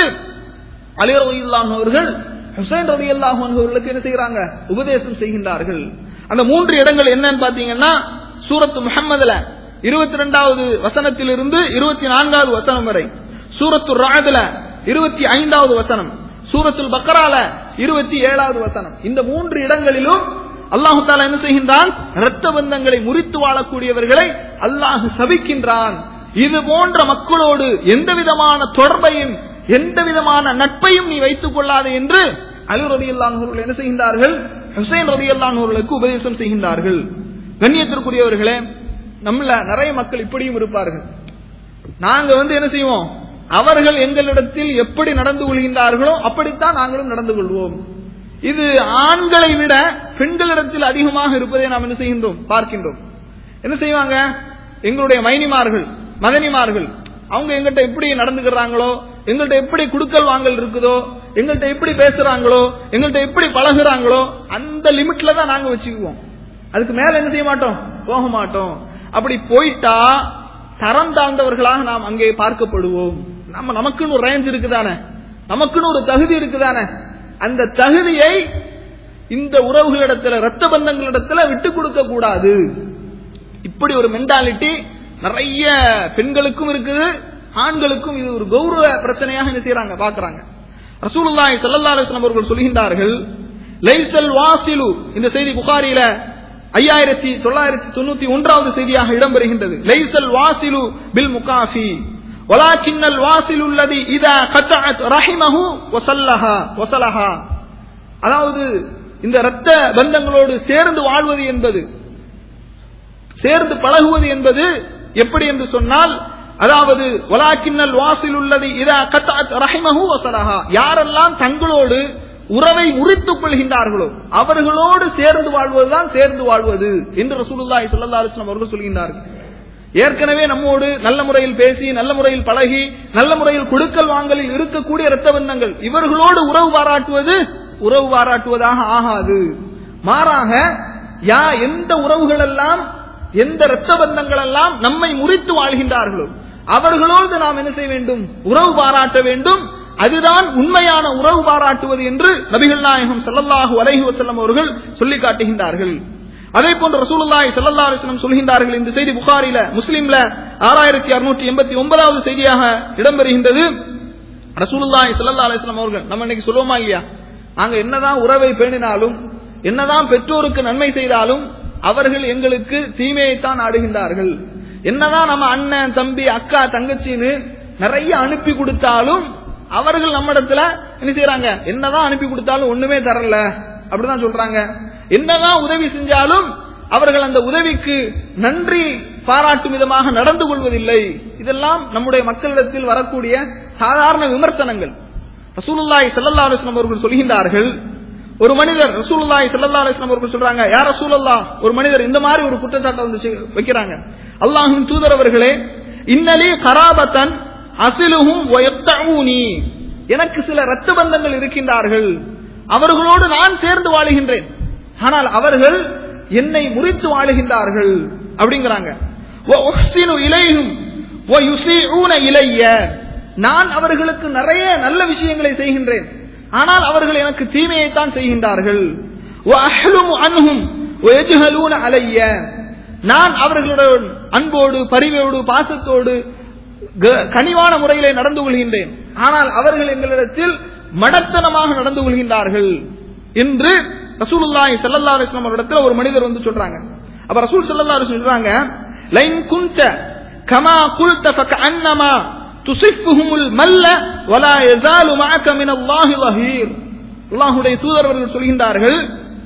அலி ரலியல்லாஹு அவர்கள் ஹுசைன் ரலியல்லாஹு அன்ஹு அவர்களுக்கு என்ன செய்கிறாங்க உபதேசம் செய்கின்றார்கள் அந்த மூன்று இடங்கள் என்னன்னு பாத்தீங்கன்னா சூரத்து முஹம்மதுல இருபத்தி ரெண்டாவது வசனத்திலிருந்து இருபத்தி நான்காவது வசனம் வரை சூரத்து ராதுல இருபத்தி ஐந்தாவது வசனம் சூரத்துல் பக்கரால இருபத்தி ஏழாவது வசனம் இந்த மூன்று இடங்களிலும் அல்லாஹு தாலா என்ன செய்கின்றான் இரத்த பந்தங்களை முறித்து வாழக்கூடியவர்களை அல்லாஹ் சபிக்கின்றான் இது போன்ற மக்களோடு எந்த விதமான தொடர்பையும் எந்த விதமான நட்பையும் நீ வைத்துக் கொள்ளாதே என்று அலி ரதி அல்லாஹர்கள் என்ன செய்கின்றார்கள் ஹுசைன் ரதி அல்லாஹர்களுக்கு உபதேசம் செய்கின்றார்கள் கண்ணியத்திற்குரியவர்களே நம்மள நிறைய மக்கள் இப்படியும் இருப்பார்கள் நாங்க வந்து என்ன செய்வோம் அவர்கள் எங்களிடத்தில் எப்படி நடந்து கொள்கின்றார்களோ அப்படித்தான் நாங்களும் நடந்து கொள்வோம் இது ஆண்களை விட பெண்களிடத்தில் அதிகமாக இருப்பதை நாம் என்ன செய்கின்றோம் பார்க்கின்றோம் என்ன செய்வாங்க எங்களுடைய மைனிமார்கள் மகனிமார்கள் அவங்க எங்கிட்ட எப்படி நடந்துக்கிறாங்களோ எங்கள்கிட்ட எப்படி குடுக்கல் வாங்கல் இருக்குதோ எங்கள்கிட்ட எப்படி பேசுறாங்களோ எங்கள்கிட்ட எப்படி பழகுறாங்களோ அந்த லிமிட்ல தான் நாங்க வச்சுக்குவோம் அதுக்கு மேல என்ன செய்ய மாட்டோம் போக மாட்டோம் அப்படி போயிட்டா தரம் தாழ்ந்தவர்களாக நாம் அங்கே பார்க்கப்படுவோம் நம்ம நமக்குன்னு ஒரு ரேஞ்ச் இருக்குதானே நமக்குன்னு ஒரு தகுதி இருக்குதானே அந்த தகுதியை இந்த உறவுகளிடத்துல ரத்த பந்தங்களிடத்துல விட்டு கொடுக்க கூடாது இப்படி ஒரு மென்டாலிட்டி நிறைய பெண்களுக்கும் இருக்குது ஆண்களுக்கும் இது ஒரு கௌரவ பிரச்சனையாக என்ன செய்யறாங்க பாக்குறாங்க ரசூலுல்லாஹி ஸல்லல்லாஹு அலைஹி வஸல்லம் அவர்கள் சொல்கின்றார்கள் லைசல் வாசிலு இந்த செய்தி புகாரியில ஐயாயிரத்தி தொள்ளாயிரத்தி தொண்ணூத்தி ஒன்றாவது செய்தியாக இடம்பெறுகின்றது லைசல் வாசிலு பில் முகாஃபி ولكن الواصل الذي اذا قطعت رحمه وصلها وصلها அதாவது இந்த இரத்த பந்தங்களோடு சேர்ந்து வாழ்வது என்பது சேர்ந்து பழகுவது என்பது எப்படி என்று சொன்னால் அதாவது வலாக்கின்னல் வாசில் உள்ளது இதா கத்தாத் ரஹிமஹு வசலஹா யாரெல்லாம் தங்களோடு உறவை முறித்துக் கொள்கின்றார்களோ அவர்களோடு சேர்ந்து வாழ்வதுதான் சேர்ந்து வாழ்வது என்று ரசூலுல்லாஹி ஸல்லல்லாஹு அலைஹி வஸல்லம் அவர்கள் சொல்கின்றார்கள் ஏற்கனவே நம்மோடு நல்ல முறையில் பேசி நல்ல முறையில் பழகி நல்ல முறையில் கொடுக்கல் வாங்கலில் இருக்கக்கூடிய இரத்த பந்தங்கள் இவர்களோடு உறவு பாராட்டுவது உறவு பாராட்டுவதாக ஆகாது மாறாக யா எந்த உறவுகள் எல்லாம் எந்த இரத்த பந்தங்கள் எல்லாம் நம்மை முறித்து வாழ்கின்றார்களோ அவர்களோடு நாம் என்ன செய்ய வேண்டும் உறவு பாராட்ட வேண்டும் அதுதான் உண்மையான உறவு பாராட்டுவது என்று நபிகள் நாயகம் ஸல்லல்லாஹு அலைஹி வஸல்லம் அவர்கள் சொல்லி காட்டுகின்றார்கள் அதே போன்று ரசூலுல்லாஹி ஸல்லல்லாஹு அலைஹி வஸல்லம் சொல்கின்றார்கள் இந்த செய்தி புகாரில முஸ்லிம்ல ஆறாயிரத்தி அறுநூற்றி எண்பத்தி ஒன்பதாவது செய்தியாக இடம்பெறுகின்றது ரசூலுல்லாஹி ஸல்லல்லாஹு அலைஹி வஸல்லம் அவர்கள் நம்ம இன்னைக்கு சொல்லுவோமா இல்லையா நாங்க என்னதான் உறவை பேணினாலும் என்னதான் பெற்றோருக்கு நன்மை செய்தாலும் அவர்கள் எங்களுக்கு தீமையைத்தான் ஆடுகின்றார்கள் என்னதான் நம்ம அண்ணன் தம்பி அக்கா தங்கச்சின்னு நிறைய அனுப்பி கொடுத்தாலும் அவர்கள் நம்மிடத்துல என்ன செய்யறாங்க என்னதான் அனுப்பி கொடுத்தாலும் ஒண்ணுமே தரல அப்படிதான் சொல்றாங்க என்னதான் உதவி செஞ்சாலும் அவர்கள் அந்த உதவிக்கு நன்றி பாராட்டும் விதமாக நடந்து கொள்வதில்லை இதெல்லாம் நம்முடைய மக்களிடத்தில் வரக்கூடிய சாதாரண விமர்சனங்கள் ரசூலுல்லாஹி ஸல்லல்லாஹு அலைஹி வஸல்லம் அவர்கள் சொல்கின்றார்கள் ஒரு மனிதர் ரசூலுல்லாஹி ஸல்லல்லாஹு அலைஹி வஸல்லம் அவர்கள் சொல்றாங்க யார் ரசூலுல்லாஹ் ஒரு மனிதர் இந்த மாதிரி ஒரு குற்றச்சாட்டை வந்து செய்- வைக்கிறாங்க அல்லாஹ்வின் தூதர் அவர்களே இன்னலி கராபத்தன் அசிலுஹும் வயத்தஊனி எனக்கு சில இரத்த பந்தங்கள் இருக்கின்றார்கள் அவர்களோடு நான் சேர்ந்து வாழுகின்றேன் ஆனால் அவர்கள் என்னை முறித்து வாழுகின்றார்கள் அப்படிங்கிறாங்க وَأُحْسِنُ إِلَيْهِمْ وَيُسِيئُونَ إِلَيَّ நான் அவர்களுக்கு நிறைய நல்ல விஷயங்களை செய்கின்றேன் ஆனால் அவர்கள் எனக்கு தீமையைத்தான் செய்கின்றார்கள் وَأَحْلُمُ عَنْهُمْ وَيَجْهَلُونَ عَلَيَّ நான் அவர்களுடன் அன்போடு பரிவோடு பாசத்தோடு க- கனிவான முறையிலே நடந்து கொள்கின்றேன் ஆனால் அவர்கள் எங்களிடத்தில் மடத்தனமாக நடந்து கொள்கின்றார்கள் என்று ரசூலுல்லாஹி ஸல்லல்லாஹு அலைஹி வஸல்லம் இடத்துல ஒரு மனிதர் வந்து சொல்றாங்க அப்ப ரசூல் ஸல்லல்லாஹு அலைஹி வஸல்லம் சொல்றாங்க லைன் குன்த கமா குல்த ஃபகஅன்னமா துசிஃபுஹுமுல் மல்ல வலா யஸாலு மஅக மினல்லாஹி லஹீர் அல்லாஹ்வுடைய தூதர் அவர்கள் சொல்கின்றார்கள்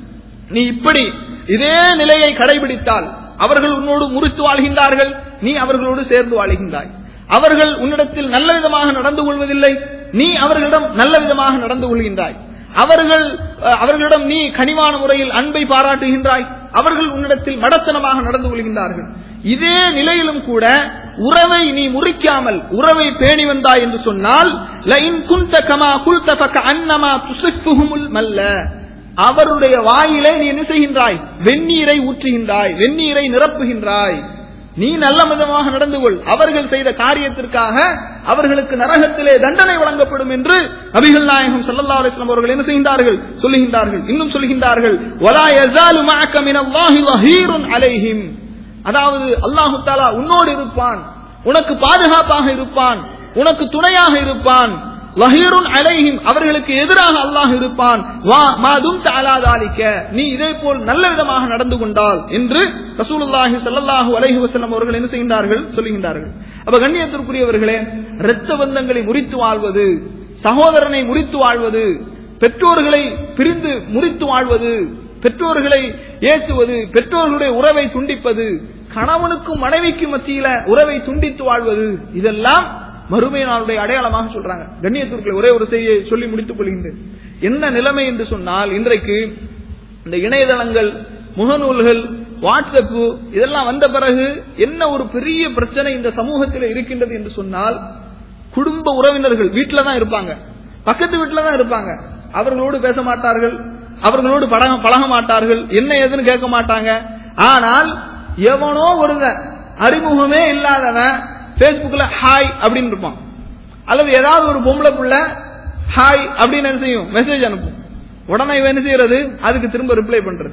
நீ இப்படி இதே நிலையை கடைபிடித்தால் அவர்கள் உன்னோடு முறித்து வாழ்கின்றார்கள் நீ அவர்களோடு சேர்ந்து வாழ்கின்றாய் அவர்கள் உன்னிடத்தில் நல்ல விதமாக நடந்து கொள்வதில்லை நீ அவர்களிடம் நல்ல விதமாக நடந்து கொள்கின்றாய் அவர்கள் அஹ், அவர்களிடம் நீ கனிவான முறையில் அன்பை பாராட்டுகின்றாய் அவர்கள் உன்னிடத்தில் மடத்தனமாக நடந்து கொள்கின்றார்கள் இதே நிலையிலும் கூட உறவை நீ முறிக்காமல் உறவை பேணி வந்தாய் என்று சொன்னால் லஇன் குன்த கமா குல்த ஃபகஅன்னமா துஸிஃபுஹுமுல் மல்ல அவருடைய வாயிலே நீ என்ன செய்கின்றாய் வெந்நீரை ஊற்றுகின்றாய் வெந்நீரை நிரப்புகின்றாய் நீ நல்ல விதமாக நடந்து கொள் அவர்கள் செய்த காரியத்திற்காக அவர்களுக்கு நரகத்திலே தண்டனை வழங்கப்படும் என்று நபிகள் நாயகம் ஸல்லல்லாஹு அலைஹி வஸல்லம் அவர்கள் என்ன செய்கின்றார்கள் சொல்லுகின்றார்கள் இன்னும் சொல்லுகின்றார்கள் வலா யஸாலு மஅக மினல்லாஹி லஹீருன் அலைஹிம் அதாவது அல்லாஹு தாலா உன்னோடு இருப்பான் உனக்கு பாதுகாப்பாக இருப்பான் உனக்கு துணையாக இருப்பான் லஹீருன் அலைஹிம் அவர்களுக்கு எதிராக அல்லாஹ் இருப்பான் வா மாதும் தாலாதாலிக்க நீ இதே போல் நல்ல விதமாக நடந்து கொண்டால் என்று ரசூலுல்லாஹி ஸல்லல்லாஹு அலைஹி வஸல்லம் அவர்கள் என்ன செய்கின்றார்கள் சொல்லுகின்றார்கள் அப்ப கண்ணியத்திற்குரியவர்களே இரத்த பந்தங்களை முறித்து வாழ்வது சகோதரனை முறித்து வாழ்வது பெற்றோர்களை பிரிந்து முறித்து வாழ்வது பெற்றோர்களை ஏசுவது பெற்றோர்களுடைய உறவை துண்டிப்பது கணவனுக்கும் மனைவிக்கும் மத்தியில உறவை துண்டித்து வாழ்வது இதெல்லாம் மறுமை நாளுடைய அடையாளமாக சொல்றாங்க கண்ணியத்திற்குள்ள ஒரே ஒரு செய்தியை சொல்லி முடித்துக் கொள்கின்றேன் என்ன நிலைமை என்று சொன்னால் இன்றைக்கு இந்த இணையதளங்கள் முகநூல்கள் வாட்ஸ்அப் இதெல்லாம் வந்த பிறகு என்ன ஒரு பெரிய பிரச்சனை இந்த சமூகத்தில் இருக்கின்றது என்று சொன்னால் குடும்ப உறவினர்கள் வீட்டில தான் இருப்பாங்க பக்கத்து வீட்டில தான் இருப்பாங்க அவர்களோடு பேச மாட்டார்கள் அவர்களோடு பழக பழக மாட்டார்கள் என்ன ஏதுன்னு கேட்க மாட்டாங்க ஆனால் எவனோ ஒருவன் அறிமுகமே இல்லாதவன் Facebookல ஹாய் அப்படின்னு இருப்பான் அல்லது ஏதாவது ஒரு பொம்பளை புள்ள ஹாய் அப்படின்னு என்ன செய்யும் மெசேஜ் அனுப்பும் உடனே இவன் என்ன செய்யறது அதுக்கு திரும்ப ரிப்ளை பண்றது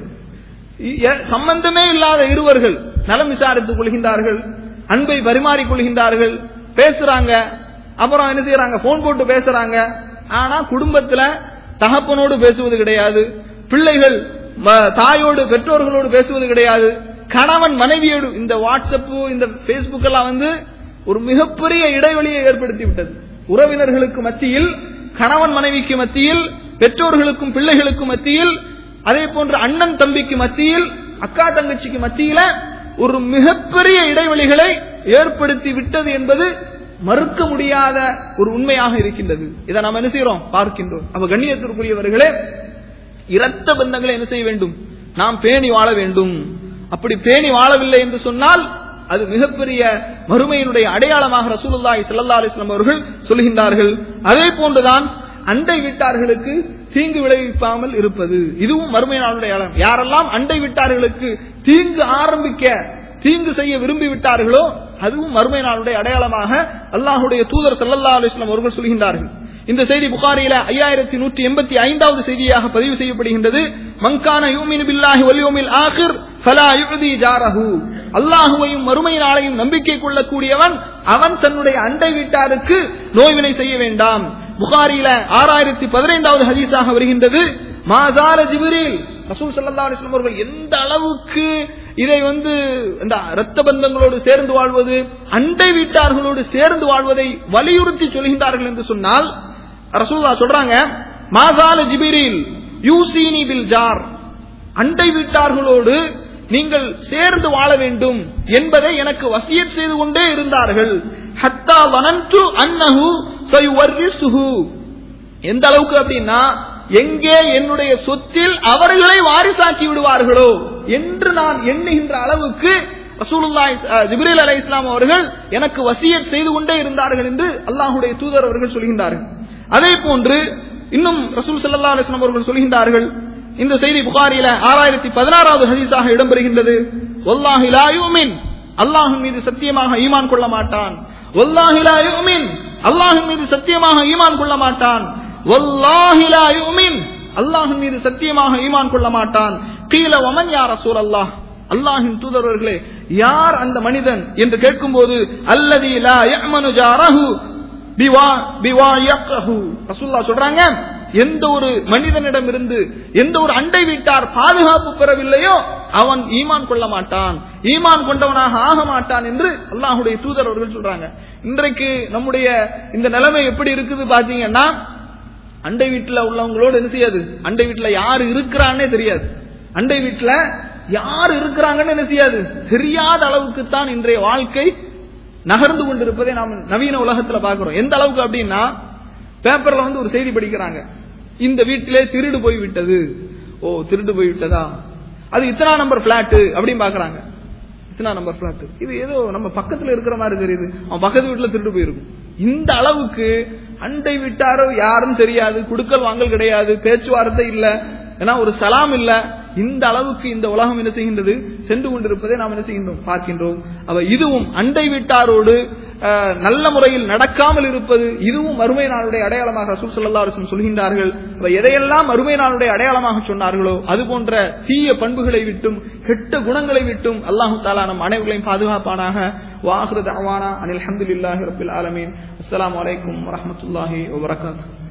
இ- எ- சம்பந்தமே இல்லாத இருவர்கள் நலம் விசாரித்துக் கொள்கின்றார்கள் அன்பை பரிமாறிக் கொள்கின்றார்கள் பேசுறாங்க அப்புறம் என்ன செய்யறாங்க போன் போட்டு பேசுறாங்க ஆனா குடும்பத்துல தகப்பனோடு பேசுவது கிடையாது பிள்ளைகள் ம- தாயோடு பெற்றோர்களோடு பேசுவது கிடையாது கணவன் மனைவியோடு இந்த வாட்ஸ்அப் இந்த பேஸ்புக் எல்லாம் வந்து ஒரு மிகப்பெரிய இடைவெளியை ஏற்படுத்தி விட்டது உறவினர்களுக்கு மத்தியில் கணவன் மனைவிக்கு மத்தியில் பெற்றோர்களுக்கும் பிள்ளைகளுக்கும் மத்தியில் அதே போன்று அண்ணன் தம்பிக்கு மத்தியில் அக்கா தங்கச்சிக்கு மத்தியில ஒரு மிகப்பெரிய இடைவெளிகளை ஏற்படுத்தி விட்டது என்பது மறுக்க முடியாத ஒரு உண்மையாக இருக்கின்றது இதை நாம் என்ன செய்யறோம் பார்க்கின்றோம் அப்ப கண்ணியத்திற்குரியவர்களே இரத்த பந்தங்களை என்ன செய்ய வேண்டும் நாம் பேணி வாழ வேண்டும் அப்படி பேணி வாழவில்லை என்று சொன்னால் அது மிகப்பெரிய மறுமையினுடைய அடையாளமாக ரசூலுல்லாஹி ஸல்லல்லாஹு அலைஹி வஸல்லம் அவர்கள் சொல்கின்றார்கள் அதே போன்றுதான் அண்டை வீட்டார்களுக்கு தீங்கு விளைவிக்காமல் இருப்பது இதுவும் மறுமை நாளுடைய அடையாளம் யாரெல்லாம் அண்டை வீட்டார்களுக்கு தீங்கு ஆரம்பிக்க தீங்கு செய்ய விரும்பி விட்டார்களோ அதுவும் மறுமை நாளுடைய அடையாளமாக அல்லாஹுடைய தூதர் ஸல்லல்லாஹு அலைஹி வஸல்லம் அவர்கள் சொல்கின்றார்கள் இந்த செய்தி புகாரியில ஐயாயிரத்தி நூற்றி எண்பத்தி ஐந்தாவது செய்தியாக பதிவு செய்யப்படுகின்றது மங்கான யூமின் பில்லாஹி வலியோமில் ஆகிர் ஃபலா யுதி ஜாரஹு அல்லாஹுவையும் மறுமை நாளையும் நம்பிக்கை கொள்ளக்கூடியவன் அவன் தன்னுடைய அண்டை வீட்டாருக்கு நோய்வினை செய்ய வேண்டாம் புகாரியில ஆறாயிரத்தி பதினைந்தாவது ஹதீஸாக வருகின்றது மாசார ஜிபிரில் ரசூல் ஸல்லல்லாஹு அலைஹி வஸல்லம் அவர்கள் எந்த அளவுக்கு இதை வந்து இந்த இரத்த பந்தங்களோடு சேர்ந்து வாழ்வது அண்டை வீட்டார்களோடு சேர்ந்து வாழ்வதை வலியுறுத்தி சொல்கின்றார்கள் என்று சொன்னால் ரசூல்லா சொல்றாங்க மாசால ஜிபிரில் யூசீனி பில் ஜார் அண்டை வீட்டார்களோடு நீங்கள் சேர்ந்து வாழ வேண்டும் என்பதை எனக்கு வசியத் செய்து கொண்டே இருந்தார்கள் ஹத்தா வனந்து அன்னஹு சயுவர்ரிசுஹு எந்த அளவுக்கு அப்படின்னா எங்கே என்னுடைய சொத்தில் அவர்களை வாரிசாக்கி விடுவார்களோ என்று நான் எண்ணுகின்ற அளவுக்கு ரசூலுல்லாஹி அஹ், ஜிப்ரீல் அலை இஸ்லாம் அவர்கள் எனக்கு வசியத் செய்து கொண்டே இருந்தார்கள் என்று அல்லாஹுடைய தூதர் அவர்கள் சொல்கின்றார்கள் அதே போன்று இன்னும் ரசூல் ஸல்லல்லாஹு அலைஹி வஸல்லம் அவர்கள் சொல்கின்றார்கள் இந்த செய்தி புகாரியில ஆறாயிரத்தி பதினாறாவது ஹதீஸாக இடம்பெறுகின்றது வல்லாஹி லா யுமின் அல்லாஹ்வின் மீது சத்தியமாக ஈமான் கொள்ள மாட்டான் வல்லாஹி லா யுமின் அல்லாஹ்வின் மீது சத்தியமாக ஈமான் கொள்ள மாட்டான் வல்லாஹி லா யுமின் அல்லாஹ்வின் மீது சத்தியமாக ஈமான் கொள்ள மாட்டான் கீல வமன் யா ரசூலல்லாஹ் அல்லாஹ்வின் தூதரவர்களே யார் அந்த மனிதன் என்று கேட்கும்போது அல்லதி லா யஅமனு ஜாரஹு பிவா பிவா யக்ஹு ரசூலுல்லாஹ் சொல்றாங்க எந்த ஒரு மனிதனிடமிருந்து எந்த ஒரு அண்டை வீட்டார் பாதுகாப்பு பெறவில்லையோ அவன் ஈமான் கொள்ள மாட்டான் ஈமான் கொண்டவனாக ஆக மாட்டான் என்று அல்லாஹுடைய தூதர் அவர்கள் சொல்றாங்க இன்றைக்கு நம்முடைய இந்த நிலைமை எப்படி இருக்குது பாத்தீங்கன்னா அண்டை வீட்டுல உள்ளவங்களோடு என்ன செய்யாது அண்டை வீட்டுல யாரு இருக்கிறான்னே தெரியாது அண்டை வீட்டுல யார் இருக்கிறாங்கன்னு என்ன செய்யாது தெரியாத அளவுக்கு தான் இன்றைய வாழ்க்கை நகர்ந்து கொண்டிருப்பதை நாம் நவீன உலகத்துல பாக்குறோம் எந்த அளவுக்கு அப்படின்னா பேப்பர்ல வந்து ஒரு செய்தி படிக்கிறாங்க இந்த வீட்டிலே திருடு போய் விட்டது ஓ திருடு போய் விட்டதா அது இத்தனா நம்பர் பிளாட் அப்படின்னு பாக்குறாங்க இத்தனா நம்பர் பிளாட் இது ஏதோ நம்ம பக்கத்துல இருக்கிற மாதிரி தெரியுது அவன் பக்கத்து வீட்டுல திருடு போயிருக்கும் இந்த அளவுக்கு அண்டை விட்டாரோ யாரும் தெரியாது குடுக்கல் வாங்கல் கிடையாது பேச்சுவார்த்தை இல்ல ஏன்னா ஒரு சலாம் இல்ல இந்த அளவுக்கு இந்த உலகம் என்ன செய்கின்றது சென்று கொண்டிருப்பதை நாம் என்ன செய்கின்றோம் பார்க்கின்றோம் அவ இதுவும் அண்டை வீட்டாரோடு அஹ், நல்ல முறையில் நடக்காமல் இருப்பது இதுவும் மறுமை நாளுடைய அடையாளமாக ரசூல் ஸல்லல்லாஹு அலைஹி வஸல்லம் சொல்கின்றார்கள் அவ எதையெல்லாம் மறுமை நாளுடைய அடையாளமாக சொன்னார்களோ அது போன்ற தீய பண்புகளை விட்டும் கெட்ட குணங்களை விட்டும் அல்லாஹு தாலா நம் அனைவர்களையும் பாதுகாப்பானாக வாஹ்ரு தஅவானா அனில் ஹம்துலில்லாஹி ரப்பில் ஆலமீன் அஸ்ஸலாமு அலைக்கும் வரஹ்மத்துல்லாஹி வபரகாத்துஹு